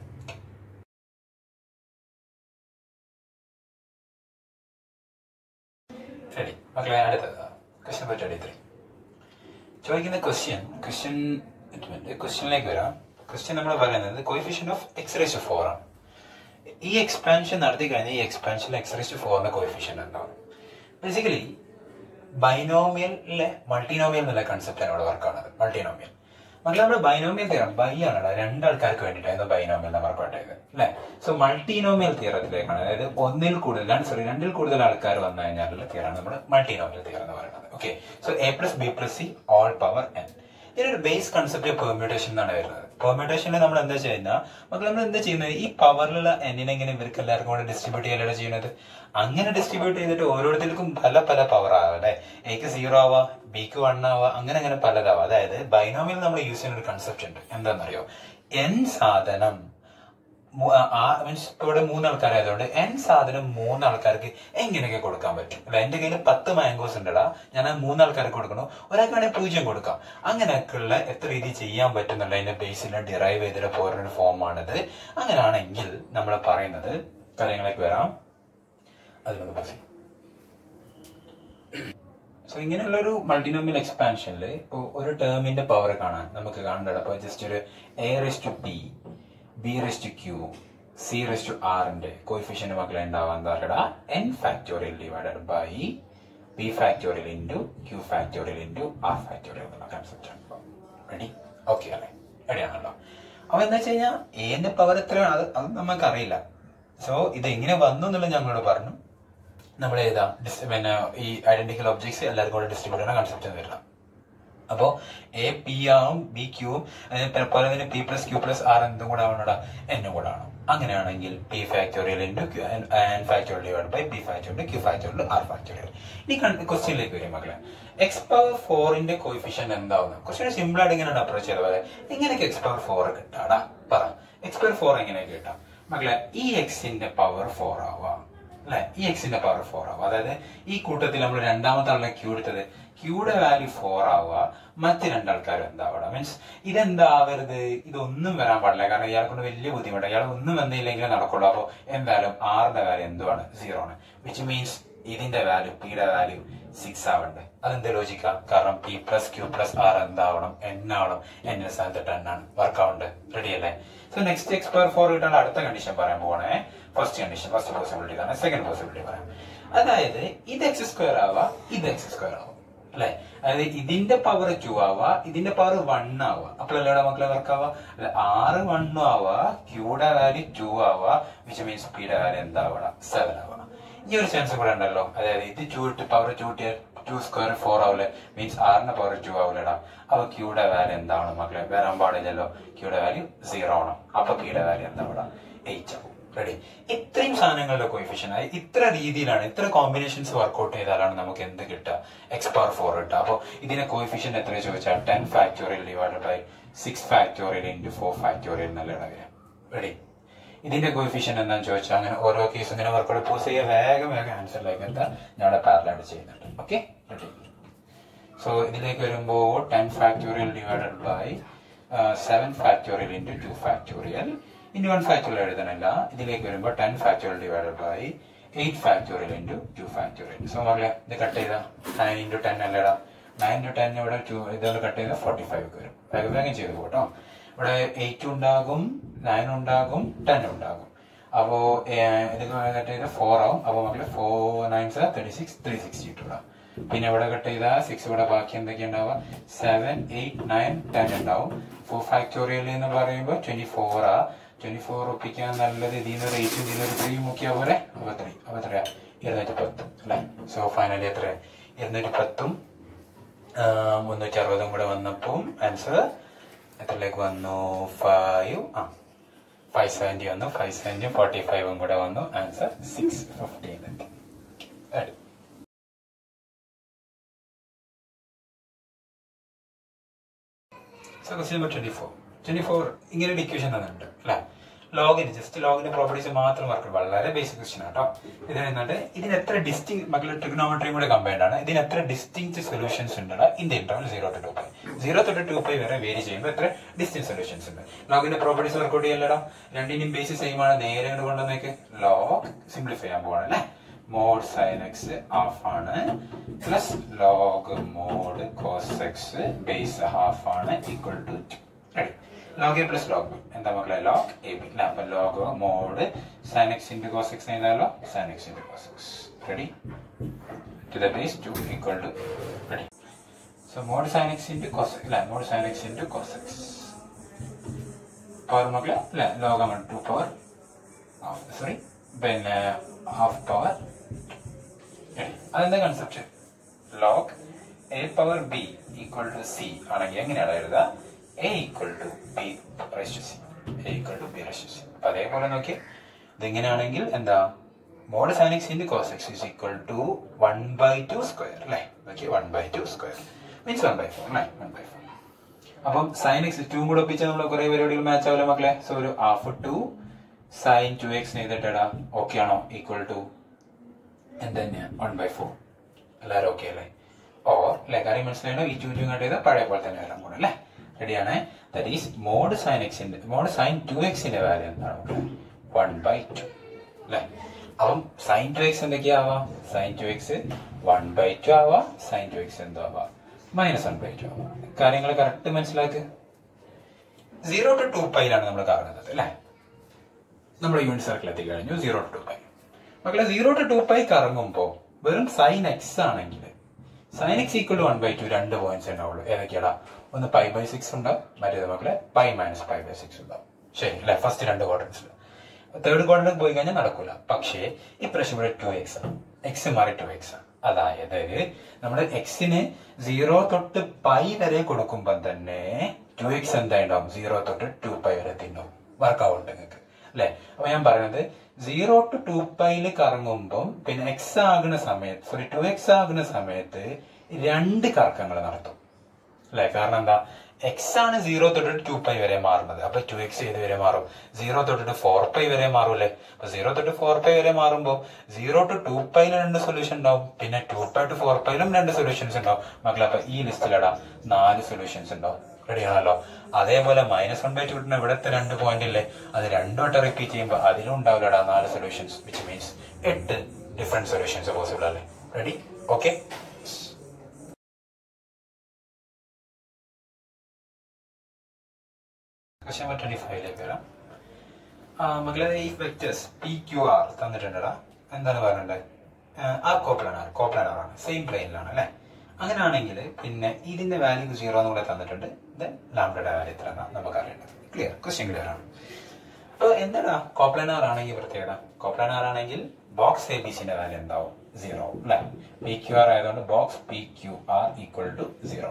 Ready? മക്കളെ അടുത്തത് ക്വസ്റ്റ്യൻ നമ്പർ ട്വന്റി ത്രീ ചോദിക്കുന്ന ക്വസ്റ്റ്യൻ ക്വസ്റ്റ്യൻ ക്വസ്റ്റ്യനിലേക്ക് വരാം ക്വസ്റ്റ്യൻ നമ്മൾ പറയുന്നത് coefficient of X raise four ആണ് ഈ എക്സ്പാൻഷൻ നടത്തി കഴിഞ്ഞാൽ ഈ എക്സ്പാൻഷനിൽ എക്സ് റേസ് ഫോറിന്റെ കോയിഫിഷ്യൻ ഉണ്ടാവും ബേസിക്കലി ബൈനോമിയലിലെ മൾട്ടിനോമിയൽ എന്നുള്ള കൺസെപ്റ്റാണ് ഇവിടെ വർക്ക് ആണത് മൾട്ടിനോമിയൽ മക്കളെ നമ്മൾ ബൈനോമിയൽ തിയറം ബൈ ആണല്ലോ രണ്ടാൾക്കാർക്ക് വേണ്ടിയിട്ടായിരുന്നു ബൈനോമിയൽ നമ്മൾ വർക്ക് ചെയ്തത് അല്ലെ സോ മൾട്ടിനോമിയൽ തിയറത്തിലേക്കാണ് അതായത് ഒന്നിൽ കൂടുതൽ സോറി രണ്ടിൽ കൂടുതൽ ആൾക്കാർ വന്നു കഴിഞ്ഞാലുള്ള തിയറാണ് നമ്മൾ മൾട്ടിനോമിയൽ തിയർ എന്ന് പറയുന്നത് okay so A plus B plus C whole power N ഇതിനൊരു ബേസ് കൺസെപ്റ്റ് പെർമ്യൂട്ടേഷൻ എന്നാണ് വരുന്നത് പെർമ്യൂട്ടേഷനിൽ നമ്മൾ എന്താ ചെയ്യുന്നത് മക്കൾ നമ്മൾ എന്താ ചെയ്യുന്നത് ഈ പവറിലുള്ള എന്നിനെ എങ്ങനെ ഇവർക്ക് എല്ലാവർക്കും കൂടെ ഡിസ്ട്രിബ്യൂട്ട് ചെയ്യലാണ് ചെയ്യുന്നത് അങ്ങനെ ഡിസ്ട്രിബ്യൂട്ട് ചെയ്തിട്ട് ഓരോരുത്തർക്കും പല പല പവർ ആവാം അല്ലെ എക്ക് സീറോ ആവാ ബിക്ക് വൺ ആവാ അങ്ങനെ അങ്ങനെ പലതാവാം അതായത് ബൈനോമിയൽ നമ്മൾ യൂസ് ചെയ്യുന്ന ഒരു കൺസെപ്റ്റ് ഉണ്ട് എന്താണെന്നറിയോ എൻ സാധനം മീൻസ് ഇവിടെ മൂന്ന് ആൾക്കാരായതുകൊണ്ട് എൻ സാധനം മൂന്ന് ആൾക്കാർക്ക് എങ്ങനെയൊക്കെ കൊടുക്കാൻ പറ്റും അല്ല എന്റെ കയ്യിൽ പത്ത് മാംഗോസ് ഉണ്ടടാ ഞാൻ ആ മൂന്ന് ആൾക്കാർക്ക് കൊടുക്കണു ഒരാൾക്ക് വേണേൽ പൂജ്യം കൊടുക്കാം അങ്ങനെയൊക്കെയുള്ള എത്ര രീതി ചെയ്യാൻ പറ്റും എന്നുള്ള അതിന്റെ ബേസിൽ ഡിറൈവ് ചെയ്തിട്ട് പോരുന്ന ഫോമാണിത് അങ്ങനെയാണെങ്കിൽ നമ്മൾ പറയുന്നത് കാര്യങ്ങളൊക്കെ വരാം അതിനൊന്ന് പാസ് സോ ഇങ്ങനെയുള്ള ഒരു മൾട്ടിനോമിയൽ എക്സ്പാൻഷനിൽ ഇപ്പോൾ ഒരു ടേമിന്റെ പവർ കാണാൻ നമുക്ക് കാണേണ്ടത് അപ്പോൾ ജസ്റ്റ് ഒരു A raise to P B raise to Q C raise to ആറിന്റെ കോയിഫിഷ്യന്റ് മക്കളെ ഉണ്ടാവാൻ എന്താ പറയുക N factorial divided by P factorial into Q factorial into R factorial എന്നുള്ള കൺസെപ്റ്റ് ആണ് റെഡി ഓക്കെ അല്ലേ റെഡി ആണല്ലോ അപ്പൊ എന്താ വെച്ച് കഴിഞ്ഞാൽ എന്റെ പവർ എത്രയാണ് അത് അത് നമുക്ക് അറിയില്ല സോ ഇത് എങ്ങനെ വന്നു എന്നുള്ളത് ഞങ്ങളോട് പറഞ്ഞു നമ്മൾ ഏതാ ഡിസ് പിന്നെ ഈ ഐഡന്റിക്കൽ ഒബ്ജക്ട്സ് എല്ലാവർക്കും കൂടെ ഡിസ്ട്രിബ്യൂട്ട് ചെയ്യുന്ന കൺസെപ്റ്റ് വരണം അപ്പോ എ പി ആവും ബി ക്യൂവും പോലെ തന്നെ P plus Q plus R എന്തും കൂടെ ആവണടാ എന്നും കൂടെ ആണോ അങ്ങനെയാണെങ്കിൽ P factorial into Q N factorial divide by P factorial Q factorial R factorial ഇനി ക്വസ്റ്റ്യനിലേക്ക് വരും മക്കളെ എക്സ് പവർ ഫോറിന്റെ കോയിഫിഷ്യൻ എന്താവുന്നു കുറച്ചുകൂടി സിമ്പിൾ ആയിട്ട് ഇങ്ങനെയാണ് അപ്രോച്ച് ചെയ്ത പോലെ എങ്ങനെയൊക്കെ എക്സ് പവർ ഫോർ കിട്ടാടാ പറ എക്സ് പവർ ഫോർ എങ്ങനെയൊക്കെ കിട്ടാം മക്കളെ ഈ എക്സിന്റെ പവർ ഫോർ ആവാം അല്ലെ ഈ എക്സിന്റെ പവർ ഫോർ ആവുക അതായത് ഈ കൂട്ടത്തിൽ നമ്മൾ രണ്ടാമത്തെ ആളുടെ ക്യൂ എടുത്തത് ക്യൂയുടെ വാല്യൂ ഫോർ ആവുക മറ്റ് രണ്ടാൾക്കാരും എന്താവണം മീൻസ് ഇതെന്താവരുത് ഇതൊന്നും വരാൻ പാടില്ല കാരണം ഇയാളെ കൊണ്ട് വലിയ ബുദ്ധിമുട്ട് ഇയാൾ ഒന്നും വന്നില്ലെങ്കിലും നടക്കുള്ളൂ അപ്പോൾ എന്തായാലും ആറിന്റെ വാല്യൂ എന്തുവാണ് സീറോ ആണ് വിച്ച് മീൻസ് ഇതിന്റെ വാല്യൂ പിയുടെ വാല്യൂ സിക്സ് ആവണ്ടേ അതെന്ത് ലോജിക്ക കാരണം P plus Q plus R എന്താവണം എൻ ആവണം എന്നിന്റെ സ്ഥാനത്ത് ടെൻ ആണ് വർക്ക് ആവണ്ട് റെഡി അല്ലേ so next X power four കിട്ടാൻ അടുത്ത കണ്ടീഷൻ പറയാൻ പോകണേ ഫസ്റ്റ് കണ്ടീഷൻ ഫസ്റ്റ് പോസിബിലിറ്റി ആണ് സെക്കൻഡ് പോസിബിലിറ്റി പറയാം അതായത് ഇത് എക്സ് സ്ക്വയർ ആവാ ഇത് എക്സ് സ്ക്വയർ ആവാം അല്ലെ അതായത് ഇതിന്റെ പവർ ടു ആവാ ഇതിന്റെ പവർ വൺ ആവാ അപ്പോഴല്ലേ മക്കളെ വർക്ക് ആവാ അല്ലെ ആറ് വണ്ണും ആവാ ക്യൂടെ വാല്യൂ ടു ആവാ വിച്ച് മീൻസ് പിയുടെ വാല്യൂ എന്താവണം സെവൻ ആവണം ഈ ഒരു ചാൻസ് കൂടെ ഉണ്ടല്ലോ അതായത് ഇത് ടു ഇട്ട് power two two square four ആവില്ലേ മീൻസ് ആറിന്റെ പവർ ടു ആവില്ലടാ അപ്പൊ ക്യൂടെ വാല്യൂ എന്താവണം മക്കളെ വരാൻ പാടില്ലല്ലോ ക്യൂടെ വാല്യൂ സീറോ ആവണം അപ്പൊ പിയുടെ വാല്യൂ എന്താവണം എയ്റ്റ് ആവും റെഡി ഇത്രയും സാധനങ്ങളുടെ കോയിഫിഷ്യൻ ഇത്ര രീതിയിലാണ് ഇത്ര കോമ്പിനേഷൻസ് വർക്ക്ഔട്ട് ചെയ്താലാണ് നമുക്ക് എന്ത് കിട്ടുക എക്സ് പവർ ഫോർ കിട്ടുക അപ്പോൾ ഇതിനെ കോയിഫിഷ്യൻ എത്ര ചോദിച്ചാൽ ten factorial divide by six factorial into four factorial എന്നല്ല വരിക റെഡി ഇതിന്റെ കോയിഫിഷ്യൻ എന്താണെന്ന് ചോദിച്ചാൽ അങ്ങനെ ഓരോ കേസ് ഇങ്ങനെ വർക്കൗട്ട് പോസ് ചെയ്യുക വേഗം വേഗം ആൻസറിലേക്ക് എത്താൻ ഞങ്ങളുടെ പാരലായിട്ട് ചെയ്യുന്നുണ്ട് ഓക്കെ റെഡി സോ ഇതിലേക്ക് വരുമ്പോൾ ten factorial divided by seven factorial into two factorial into one factorial എഴുതാനല്ല ഇതിലേക്ക് വരുമ്പോൾ ten factorial divided by eight factorial into two factorial so മകളെ ഇത് കട്ട് ചെയ്താൽ നയൻ ഇൻറ്റു ടെൻ അല്ലേടാ നയൻ ഇൻറ്റു ടെൻ ഇവിടെ ടു ഇതുപോലെ കട്ട് ചെയ്താൽ ഫോർട്ടി ഫൈവ് വരും വേഗം വേഗം ചെയ്തു കേട്ടോ ഇവിടെ എയ്റ്റ് ഉണ്ടാകും നയൻ ഉണ്ടാകും ടെൻ ഉണ്ടാകും അപ്പോ ഇത് കട്ട് ചെയ്താൽ ഫോർ ആവും അപ്പൊ മക്കളെ four nine sir thirty six three sixty two ഇടാം പിന്നെ ഇവിടെ കട്ട് ചെയ്താൽ സിക്സ് ഇവിടെ ബാക്കി എന്തൊക്കെ ഉണ്ടാവുക സെവൻ എയ്റ്റ് നയൻ ടെൻ ഉണ്ടാവും ഫോർ ഫാക്ടോറിയൽ എന്ന് പറയുമ്പോൾ ട്വന്റി ഫോർ ആ ട്വന്റി ഫോർ ഒപ്പിക്കാൻ നല്ലത് ഇതിൽ നിന്ന് ഒരു എയ്റ്റും ഇതിൽ നിന്ന് ഒരു ത്രീ മുക്കിയാൽ പോലെ അപ്പൊ ത്രീ അപ്പൊ എത്രയാ ഇരുന്നൂറ്റി പത്തും അല്ലെ സോ ഫൈനലി എത്ര ഇരുന്നൂറ്റി പത്തും മുന്നൂറ്റി അറുപതും കൂടെ വന്നപ്പോൾ ആൻസർ എത്രയിലേക്ക് വന്നു ഫൈവ് ആ ഫൈവ് സെവൻറ്റി വന്നു ഫൈവ് സെവൻറ്റി ഫോർട്ടി ഫൈവും കൂടെ വന്നു ആൻസർ സിക്സ് ഫിഫ്റ്റീൻ എത്തി so question number twenty four twenty four ഇങ്ങനെ ഒരു ഇക്വേഷൻ തന്നിട്ടുണ്ട് അല്ലെ ലോഗിന് ജസ്റ്റ് ലോഗിന്റെ പ്രോപ്പർട്ടീസ് മാത്രം വർക്ക് വളരെ ബേസിക് ക്വസ്റ്റ്യൻ ആട്ടോ ഇത് എന്നിട്ട് ഇതിന് എത്ര ഡിസ്റ്റിങ് മക്കളെ ട്രിഗ്നോമെട്രിയും കൂടെ കമ്പൈൻഡ് ആണ് ഇതിന് എത്ര ഡിസ്റ്റിങ് സൊല്യൂഷൻസ് ഉണ്ട് in the interval zero to two pi zero തൊട്ട് ടു പൈ വരെ വേരി ചെയ്യുമ്പോൾ എത്ര ഡിസ്റ്റിങ് സൊല്യൂഷൻസ് ഉണ്ട് ലോഗിന്റെ പ്രോപ്പർട്ടീസ് വർക്ക്ഔട്ട് ചെയ്യല്ലടാ രണ്ടിന്റെയും ബേസിസ് സെയിം ആണ് നേരെ കൊണ്ട് കൊണ്ടുവന്നേക്ക് ലോഗ് സിംപ്ലിഫൈ ചെയ്യാൻ പോവാണ് അല്ലേ മോഡ് സൈൻ എക്സ് ഹാഫ് ആണ് plus log mod cos X base half ആണ് equal to two ready log A plus log B എന്താ മക്കളെ ലോഗ് എ ബി അല്ല അപ്പൊ log mod sine X into cos X എഴുതാലോ sine X into cos X ready to the base two equal to ready so mod sine X into cos അല്ല mod sine X into cos X power മക്കളെ അല്ല ലോഗമാണ് two power sorry പിന്നെ half power അതെന്താ concept log A power B equal to C ആണെങ്കിൽ എങ്ങനെയാണ് എഴുതുക A equal to B ratio C A equal to B ratio C അപ്പൊ അതേപോലെ നോക്കി ഇതിങ്ങനെയാണെങ്കിൽ എന്താ mod sine X into cos X is equal to one by two square അല്ലേ നോക്കി one by two square means one by four അല്ലേ one by four അപ്പം sine X two കൂടെ ഒപ്പിച്ചാൽ നമ്മൾ കുറെ പരിപാടികൾ മാച്ച് ആവില്ല മക്കളെ സോ ഒരു half two sine two X ചെയ്തിട്ടാ ഓക്കെ ആണോ ഈക്വൽ ടു എന്ത് തന്നെയാണ് വൺ ബൈ ഫോർ എല്ലാവരും ഓക്കെ അല്ലേ ഓർ അല്ലെ കാര്യം മനസ്സിലായോ ഈ ടു ടു കട്ട് ചെയ്താൽ പഴയ പോലെ തന്നെ വരാൻ കൂടെ അല്ലേ റെഡിയാണ് ദറ്റ് ഈസ് മോഡ് സൈൻ എക്സിന്റെ മോഡ് സൈൻ ടു എക്സിന്റെ വാല്യൂ എന്താണ് വൺ ബൈ ടു അല്ലെ അപ്പം സൈൻ ടു എക്സ് എന്തൊക്കെയാവാം sine two X one by two ആവാം സൈൻ ടു എക്സ് എന്തോ ആവാം മൈനസ് വൺ ബൈ ടു ആവാം കാര്യങ്ങൾ കറക്റ്റ് മനസ്സിലാക്ക് സീറോ ടു ടു പൈലാണ് നമ്മൾ കാണുന്നത് അല്ലേ നമ്മുടെ യൂണിറ്റ് സർക്കിൾ എത്തി കഴിഞ്ഞു സീറോ ടു ടു പൈ മക്കളെ സീറോ ടു ടു പൈ കറങ്ങുമ്പോ വെറും സൈൻ എക്സ് ആണെങ്കിൽ sign X equal to one by two രണ്ട് പോയിന്റ്സ് ഉണ്ടാവുള്ളൂ ഏതൊക്കെയാടാ ഒന്ന് പൈ ബൈ സിക്സ് ഉണ്ടാവും മറ്റേത് മക്കളെ pi minus pi by six ഉണ്ടാവും ശരി അല്ലെ ഫസ്റ്റ് രണ്ട് ക്വാർട്ടൻസിൽ തേർഡ് ക്വാർട്ടറിൽ പോയി കഴിഞ്ഞാൽ നടക്കൂല പക്ഷേ ഇപ്രാവശ്യം ഇവിടെ ടു എക്സ് ആണ് എക്സ് മാറി ടു എക്സ് ആണ് അതായത് നമ്മൾ എക്സിന് സീറോ തൊട്ട് പൈ വരെ കൊടുക്കുമ്പോൾ തന്നെ ടു എക്സ് എന്തായിട്ടുണ്ടാവും സീറോ തൊട്ട് ടു പൈ വരെ തിന്നും വർക്കാവും നിങ്ങൾക്ക് അല്ലെ അപ്പൊ ഞാൻ പറയുന്നത് സീറോ ടു ടു പൈയിൽ കറങ്ങുമ്പം പിന്നെ എക്സ് ആകുന്ന സമയത്ത് സോറി ടു എക്സ് ആകുന്ന സമയത്ത് രണ്ട് കറക്കങ്ങൾ നടത്തും അല്ലെ കാരണം എന്താ എക്സ് ആണ് സീറോ തൊട്ടിട്ട് ടു പൈ വരെ മാറുന്നത് അപ്പൊ ടു എക്സ് ഏത് വരെ മാറും സീറോ തൊട്ടിട്ട് ഫോർ പൈ വരെ മാറൂലേ അപ്പൊ സീറോ തൊട്ട് ഫോർ പൈ വരെ മാറുമ്പോൾ സീറോ ടു ടു പൈയിൽ രണ്ട് സൊല്യൂഷൻ ഉണ്ടാവും പിന്നെ ടു പൈ ടു ഫോർ പൈയിലും രണ്ട് സൊല്യൂഷൻസ് ഉണ്ടാവും മക്കളെ അപ്പൊ ഈ ലിസ്റ്റിലിടാം നാല് സൊല്യൂഷൻസ് ഉണ്ടാവും റെഡി ആണല്ലോ അതേപോലെ മൈനസ് വൺ ബൈ ടു ഇവിടുത്തെ രണ്ട് പോയിന്റ് ഇല്ലേ അത് രണ്ടു വട്ടം റിപ്പീറ്റ് ചെയ്യുമ്പോൾ അതിലും ഉണ്ടാവില്ലടാ നാല് സൊല്യൂഷൻസ് വിച്ച് മീൻസ് എട്ട് ഡിഫറെന്റ് സൊല്യൂഷൻസ് പോസിബിൾ അല്ലേ ready okay question number twenty ഫൈവിലേക്ക് വരാം മകളെ ഈ വെക്ടേഴ്സ് പി ക്യു ആർ തന്നിട്ടുണ്ടടാ എന്താണ് പറയണ്ടത് ആ കോപ്ലാനാർ കോപ്ലാനാർ ആണ് സെയിം പ്ലെയിനിലാണ് അല്ലെ അങ്ങനെയാണെങ്കിൽ പിന്നെ ഇതിന്റെ വാല്യൂ സീറോ എന്ന് കൂടെ തന്നിട്ടുണ്ട് ദെൻ ലാംഡയുടെ വാല്യൂ എത്ര എന്നാ നമുക്ക് അറിയേണ്ടത് ക്ലിയർ ക്വസ്റ്റ്യൻ ക്ലിയർ ആണ് അപ്പൊ എന്താടാ കോപ്ലാനാർ ആണെങ്കിൽ പ്രത്യേകത കോപ്ലാനാർ ആണെങ്കിൽ ബോക്സ് എ ബി സിന്റെ വാല്യൂ എന്താവും സീറോ അല്ലെ പി ക്യു ആർ ആയതുകൊണ്ട് box P Q R equal to zero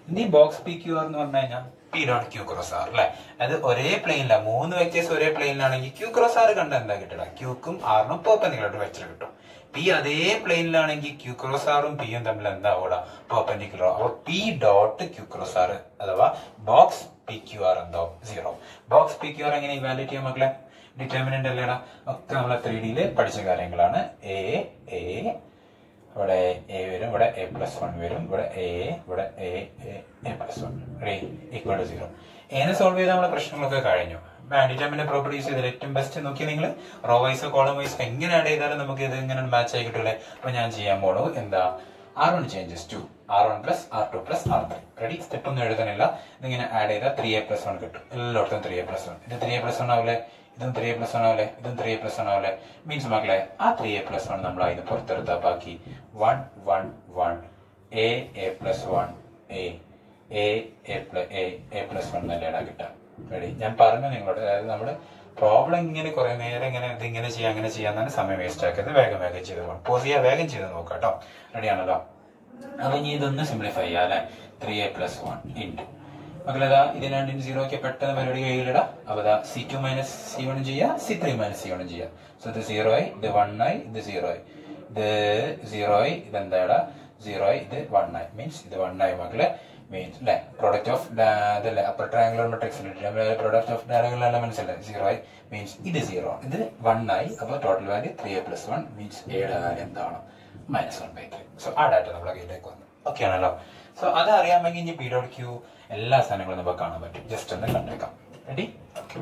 ഇനി ബോക്സ് പി ക്യു ആർ എന്ന് പറഞ്ഞു കഴിഞ്ഞാൽ P dot Q cross R അല്ലെ അത് ഒരേ പ്ലെയിനിലാണ് മൂന്ന് വെക്ടേഴ്സ് ഒരേ പ്ലെയിനിലാണെങ്കിൽ ക്യൂ ക്രോസ് ആർ കണ്ട എന്താ കിട്ടുക ക്യൂക്കും ആറിനും പെർപെൻഡിക്കുലർ വെക്ടർ കിട്ടും പി അതേ പ്ലെയിനിലാണെങ്കിൽ ക്യൂ ക്രോസ് ആറും പിയും തമ്മിൽ എന്താ ഓടാ പെർപെൻഡിക്കുലർ അപ്പോൾ P dot Q cross R അഥവാ ബോക്സ് പി ക്യു ആർ എന്തോ zero box P Q R എങ്ങനെ ഇവാലുവേറ്റ് ചെയ്യാൻ മക്കളെ ഡിറ്റർമിനന്റ് അല്ലേടാ ഒക്കെ നമ്മളെ ത്രീ ഡിയിൽ പഠിച്ച കാര്യങ്ങളാണ് എ എ ഇവിടെ എ വരും ഇവിടെ എ പ്ലസ് വൺ വരും ഇവിടെ എ ഇവിടെ A A plus one ready equal to zero എനെ സോൾവ് ചെയ്ത നമ്മുടെ പ്രശ്നങ്ങളൊക്കെ കഴിഞ്ഞു ഡിറ്റർമിന്റെ പ്രോപ്പർട്ടീസ് ചെയ്തത് ഏറ്റവും ബെസ്റ്റ് നോക്കി നിങ്ങൾ റോ വൈസ് കോളം വൈസ് എങ്ങനെ ആഡ് ചെയ്താലും നമുക്ക് ഇത് ഇങ്ങനെ മാച്ച് ആയി കിട്ടൂലേ അപ്പൊ ഞാൻ ചെയ്യാൻ പോണു എന്താ R one changes to R one plus R two plus R three ready step ഒന്നും എഴുതാനില്ല ഇതിങ്ങനെ ആഡ് ചെയ്താൽ ത്രീ എ പ്ലസ് വൺ കിട്ടും എല്ലായിടത്തും ത്രീ എ പ്ലസ് വൺ ഇത് ത്രീ എ പ്ലസ് വൺ ആവില്ലേ ഇതും ത്രീ എ പ്ലസ് വൺ ആവില്ലേ ഇതും ത്രീ എ പ്ലസ് വൺ ആവില്ലേ മീൻസ് മക്കളെ ആ ത്രീ എ പ്ലസ് വൺ നമ്മൾ അതിന് പുറത്തെടുത്താൽ ബാക്കി one one one A A plus one A A A plus A A plus one എന്നല്ലേടാ കിട്ടാം റെഡി ഞാൻ പറഞ്ഞു നിങ്ങളോട് അതായത് നമ്മൾ പ്രോബ്ലം ഇങ്ങനെ കുറെ നേരം ഇങ്ങനെ ഇത് ഇങ്ങനെ ചെയ്യാം അങ്ങനെ ചെയ്യാന്നാണ് സമയം വേസ്റ്റ് ആക്കരുത് വേഗം വേഗം ചെയ്ത് പോകണം പോസ് ചെയ്യാൻ വേഗം ചെയ്ത് നോക്കാം കേട്ടോ റെഡി ആണല്ലോ അപ്പൊ ഇനി ഇതൊന്ന് സിംപ്ലിഫൈ ചെയ്യാം അല്ലെ three A plus one into മക്കളേതാ ഇത് രണ്ടിന് സീറോ ഒക്കെ പെട്ടെന്ന് പരിപാടി കയ്യിലിടാം അപ്പൊ അതാ C two minus C one ചെയ്യാം C three minus C one ചെയ്യാം സോ ഇത് സീറോ ആയി ഇത് വൺ ആയി ഇത് സീറോ ആയി ഇത് സീറോ ആയി ഇത് എന്താടാ സീറോ ആയി ഇത് വൺ ആയി മീൻസ് ഇത് വൺ ആയി മക്കളെ മീൻസ് അല്ലെ പ്രോഡക്റ്റ് ഓഫ് അതല്ലേ upper triangular matrix product of diagonal elements അല്ലേ സീറോ ആയി മീൻസ് ഇത് സീറോ ഇത് വൺ ആയി അപ്പൊ total value three A plus one means എയുടെ വാല്യൂ എന്താണ് minus one by three so ആ ഡാറ്റ നമ്മുടെ കയ്യിലേക്ക് വന്നു ഓക്കെ ആണല്ലോ സോ അത് അറിയാമെങ്കിൽ ഇനി പി ഡോട്ട് ക്യൂ എല്ലാ സാധനങ്ങളും നമുക്ക് കാണാൻ പറ്റും ജസ്റ്റ് ഒന്ന് കണ്ടേക്കാം റെഡി ഓക്കെ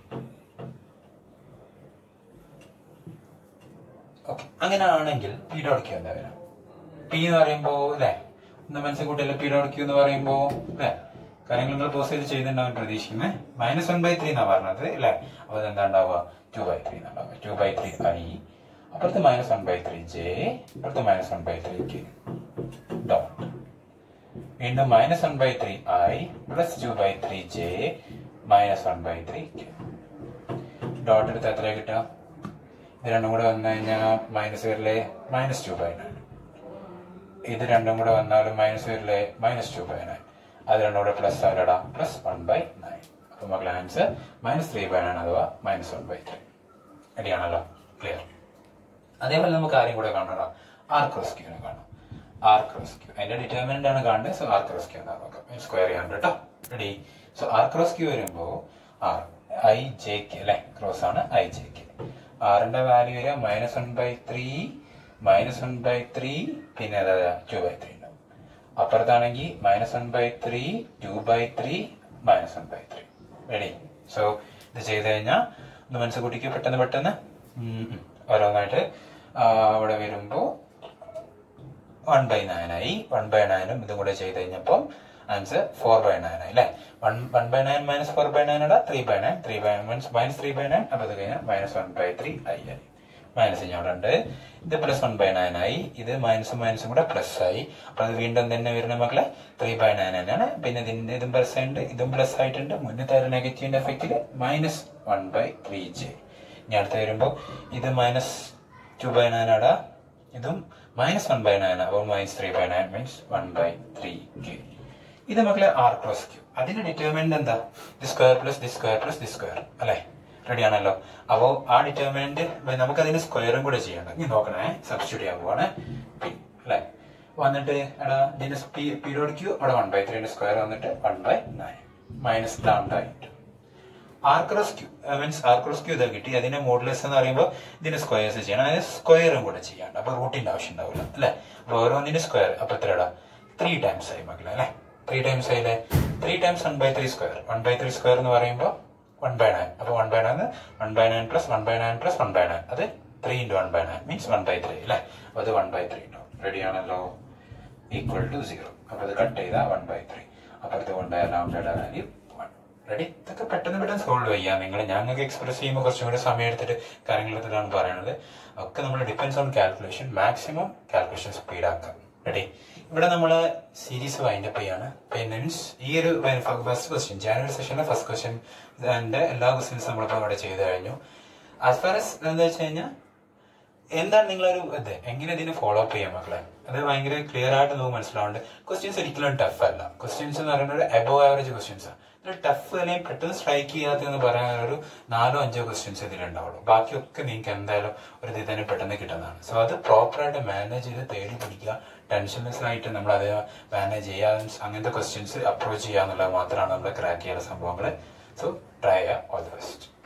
ഓക്കെ അങ്ങനെയാണെങ്കിൽ പി ഡോട്ട് ക്യൂ എന്താ വരാം പി എന്ന് പറയുമ്പോ അല്ലെ ഒന്ന് മനസ്സിൽ പി ഡോട്ട് ക്യൂ എന്ന് പറയുമ്പോ അല്ലെ കാര്യങ്ങൾ നിങ്ങൾ പോസ് ചെയ്ത് ചെയ്തിട്ടുണ്ടാവും പ്രതീക്ഷിക്കുന്നത് മൈനസ് വൺ ബൈ ത്രീ എന്നാ പറഞ്ഞത് അല്ലെ അപ്പൊ അതെന്താ ഉണ്ടാവുക ടു ബൈ ത്രീ ഉണ്ടാവുക ടു ബൈ ത്രീ ഐ അപ്പുറത്ത് minus one by three J അപ്പുറത്ത് minus one by three K dot വീണ്ടും minus one by three I plus two by three J minus one by three K dot എടുത്ത് എത്ര കിട്ടുക ഇത് രണ്ടും കൂടെ വന്നു കഴിഞ്ഞാൽ മൈനസ് വരില്ലേ മൈനസ് ടു ബൈ നയൻ ഇത് രണ്ടും കൂടെ വന്നാലും മൈനസ് വരില്ലേ മൈനസ് ടു ബൈ നയൻ അത് രണ്ടും കൂടെ പ്ലസ് ആരടാ പ്ലസ് വൺ ബൈ നയൻ അപ്പൊ മക്കളെ answer minus three by nine അഥവാ മൈനസ് വൺ ബൈ ത്രീ റെഡിയാണല്ലോ ക്ലിയർ അതേപോലെ നമുക്ക് ആരെയും കൂടെ കാണണം ആർ ക്രോസ് ക്യൂനെ കാണാം ആർ ക്രോസ് ക്യൂ അതിന്റെ ഡിറ്റർമിനന്റ് ആണ് കാണേണ്ടത് സോ ആർ ക്രോസ് ക്യൂ എന്നാണ് നോക്കാം സ്ക്വയർ ചെയ്യാൻ കേട്ടോ ready so R cross Q വരുമ്പോ ആർ ഐ ജെ കെ അല്ലെ ക്രോസ് ആണ് ഐ ജെ കെ ആറിന്റെ വാല്യൂ വരിക minus one by three minus one by three പിന്നെ അതായത് ടു ബൈ ത്രീ ഉണ്ടാവും അപ്പുറത്താണെങ്കിൽ minus one by three two by three minus one by three ready so ഇത് ചെയ്ത് കഴിഞ്ഞാൽ ഒന്ന് മനസ്സ് കുട്ടിക്ക് പെട്ടെന്ന് പെട്ടെന്ന് ഉം ഉം ഓരോന്നായിട്ട് ആ, അവിടെ വരുമ്പോ വൺ ബൈ നയൻ ആയി വൺ ബൈ നയനും ഇതും കൂടെ ചെയ്ത് കഴിഞ്ഞപ്പം ആൻസർ ഫോർ ബൈ നയൻ ആയി അല്ലെ one one by nine minus four by nine ഇടാ three by nine three by minus minus three by nine അപ്പൊ അത് കഴിഞ്ഞാൽ മൈനസ് വൺ ബൈ ത്രീ ആയി ആയി മൈനസ് ഇനി അവിടെ ഉണ്ട് ഇത് പ്ലസ് വൺ ബൈ നയൻ ആയി ഇത് മൈനസും മൈനസും കൂടെ പ്ലസ് ആയി അപ്പൊ അത് വീണ്ടും തന്നെ വരുന്ന മക്കളെ ത്രീ ബൈ നയൻ തന്നെയാണ് പിന്നെ ഇതിന്റെ ഇതും പ്ലസ് ആയിട്ടുണ്ട് ഇതും പ്ലസ് ആയിട്ടുണ്ട് മുന്നത്തെ ഒരു നെഗറ്റീവിന്റെ എഫക്റ്റില് minus one by three J ഇനി അടുത്ത് വരുമ്പോ ഇത് മൈനസ് ടു ബൈ നയൻ ആടാ ഇതും മൈനസ് വൺ ബൈ നയൻ അപ്പോൾ minus three by nine means one by three K ഇത് മക്കളെ ആർ ക്രോസ് ക്യൂ അതിന്റെ ഡിറ്റർമിനന്റ് എന്താ the square plus the square plus the square അല്ലെ റെഡി ആണല്ലോ അപ്പോ ആ ഡിറ്റർമിനന്റ് നമുക്ക് അതിന്റെ സ്ക്വയറും കൂടെ ചെയ്യണം ഇനി നോക്കണേ സബ്സ്റ്റിറ്റ്യൂട്ട് ചെയ്യാൻ പോവാണ് പി അല്ലെ വന്നിട്ട് എടാ ഇതിന്റെ പീരിയോഡ് ക്യൂ അവിടെ വൺ ബൈ ത്രീന്റെ സ്ക്വയർ വന്നിട്ട് one by nine minus lambda into R cross Q means R cross Q ഇതാ കിട്ടി അതിന്റെ മോഡുലസ് എന്ന് പറയുമ്പോൾ ഇതിന്റെ സ്ക്വയേഴ്സ് ചെയ്യണം അതായത് സ്ക്വയറും കൂടെ ചെയ്യാണ്ട് അപ്പൊ റൂട്ടിന്റെ ആവശ്യം ഉണ്ടാവില്ല അല്ലെ അപ്പൊ ഓരോന്നിന്റെ സ്ക്വയർ അപ്പൊ എത്രടാ ത്രീ ടൈംസ് ആയി മക്കളെ അല്ലെ ത്രീ ടൈംസ് ആയില്ലേ three times one by three square one by three square എന്ന് പറയുമ്പോൾ വൺ ബൈ നയൻ അപ്പൊ one by nine one by nine plus one by nine plus one by nine അത് three into one by nine means one by three അല്ലെ അപ്പൊ അത് one by three ഉണ്ടാവും ready ആണല്ലോ equal to zero അപ്പൊ അത് cut ചെയ്താൽ one by three അപ്പുറത്ത് വൺ ബൈ ലാംഡയുടെ വാല്യൂ വൺ റെഡി ഇതൊക്കെ പെട്ടെന്ന് പെട്ടെന്ന് സോൾവ് ചെയ്യാം നിങ്ങൾ ഞങ്ങൾക്ക് എക്സ്പ്രസ് ചെയ്യുമ്പോൾ കുറച്ചും കൂടി സമയം എടുത്തിട്ട് കാര്യങ്ങൾ എടുത്തിട്ടാണ് പറയുന്നത് ഒക്കെ നമ്മൾ depends on calculation maximum calculation speed ആക്കാം റെഡി ഇവിടെ നമ്മൾ സീരീസ് വൈൻഡപ്പ് ചെയ്യാണ് പിന്നെ മീൻസ് ഈ ഒരു ഫസ്റ്റ് ക്വസ്റ്റ്യൻ ജാനുവരി സെഷനിലെ ഫസ്റ്റ് ക്വസ്റ്റ്യൻ എല്ലാ ക്വസ്റ്റ്യൻസും നമ്മളിപ്പോൾ ഇവിടെ ചെയ്തു കഴിഞ്ഞു ആസ് ഫാർ എസ് എന്താ വെച്ച് കഴിഞ്ഞാൽ എന്താണ് നിങ്ങളൊരു ഇത് എങ്ങനെ ഇതിനെ ഫോളോ അപ്പ് ചെയ്യാം മക്കളെ അത് ഭയങ്കര ക്ലിയർ ആയിട്ട് നമുക്ക് മനസ്സിലാവുന്നുണ്ട് ക്വസ്റ്റ്യൻസ് ഒരിക്കലും ടഫ് അല്ല ക്വസ്റ്റ്യൻസ് എന്ന് പറയുന്നത് എബോ ആവറേജ് ക്വസ്റ്റ്യൻസ് ആണ് ടഫ് അല്ലെങ്കിൽ പെട്ടെന്ന് സ്ട്രൈക്ക് ചെയ്യാത്തെന്ന് പറയാൻ ഒരു നാലോ അഞ്ചോ ക്വസ്റ്റ്യൻസ് ഇതിലുണ്ടാവുള്ളൂ ബാക്കിയൊക്കെ നിങ്ങൾക്ക് എന്തായാലും ഒരു ഇത് തന്നെ പെട്ടെന്ന് കിട്ടുന്നതാണ് സോ അത് പ്രോപ്പറായിട്ട് മാനേജ് ചെയ്ത് തേടി പിടിക്കുക ടെൻഷൻലെസ് ആയിട്ട് നമ്മൾ അത് മാനേജ് ചെയ്യാൻ അങ്ങനത്തെ ക്വസ്റ്റ്യൻസ് അപ്രോച്ച് ചെയ്യുക എന്നുള്ളത് മാത്രമാണ് നമ്മൾ ക്രാക്ക് ചെയ്യാനുള്ള സംഭവങ്ങൾ സോ ട്രൈ ചെയ്യുക ഓൾ ദി ബെസ്റ്റ്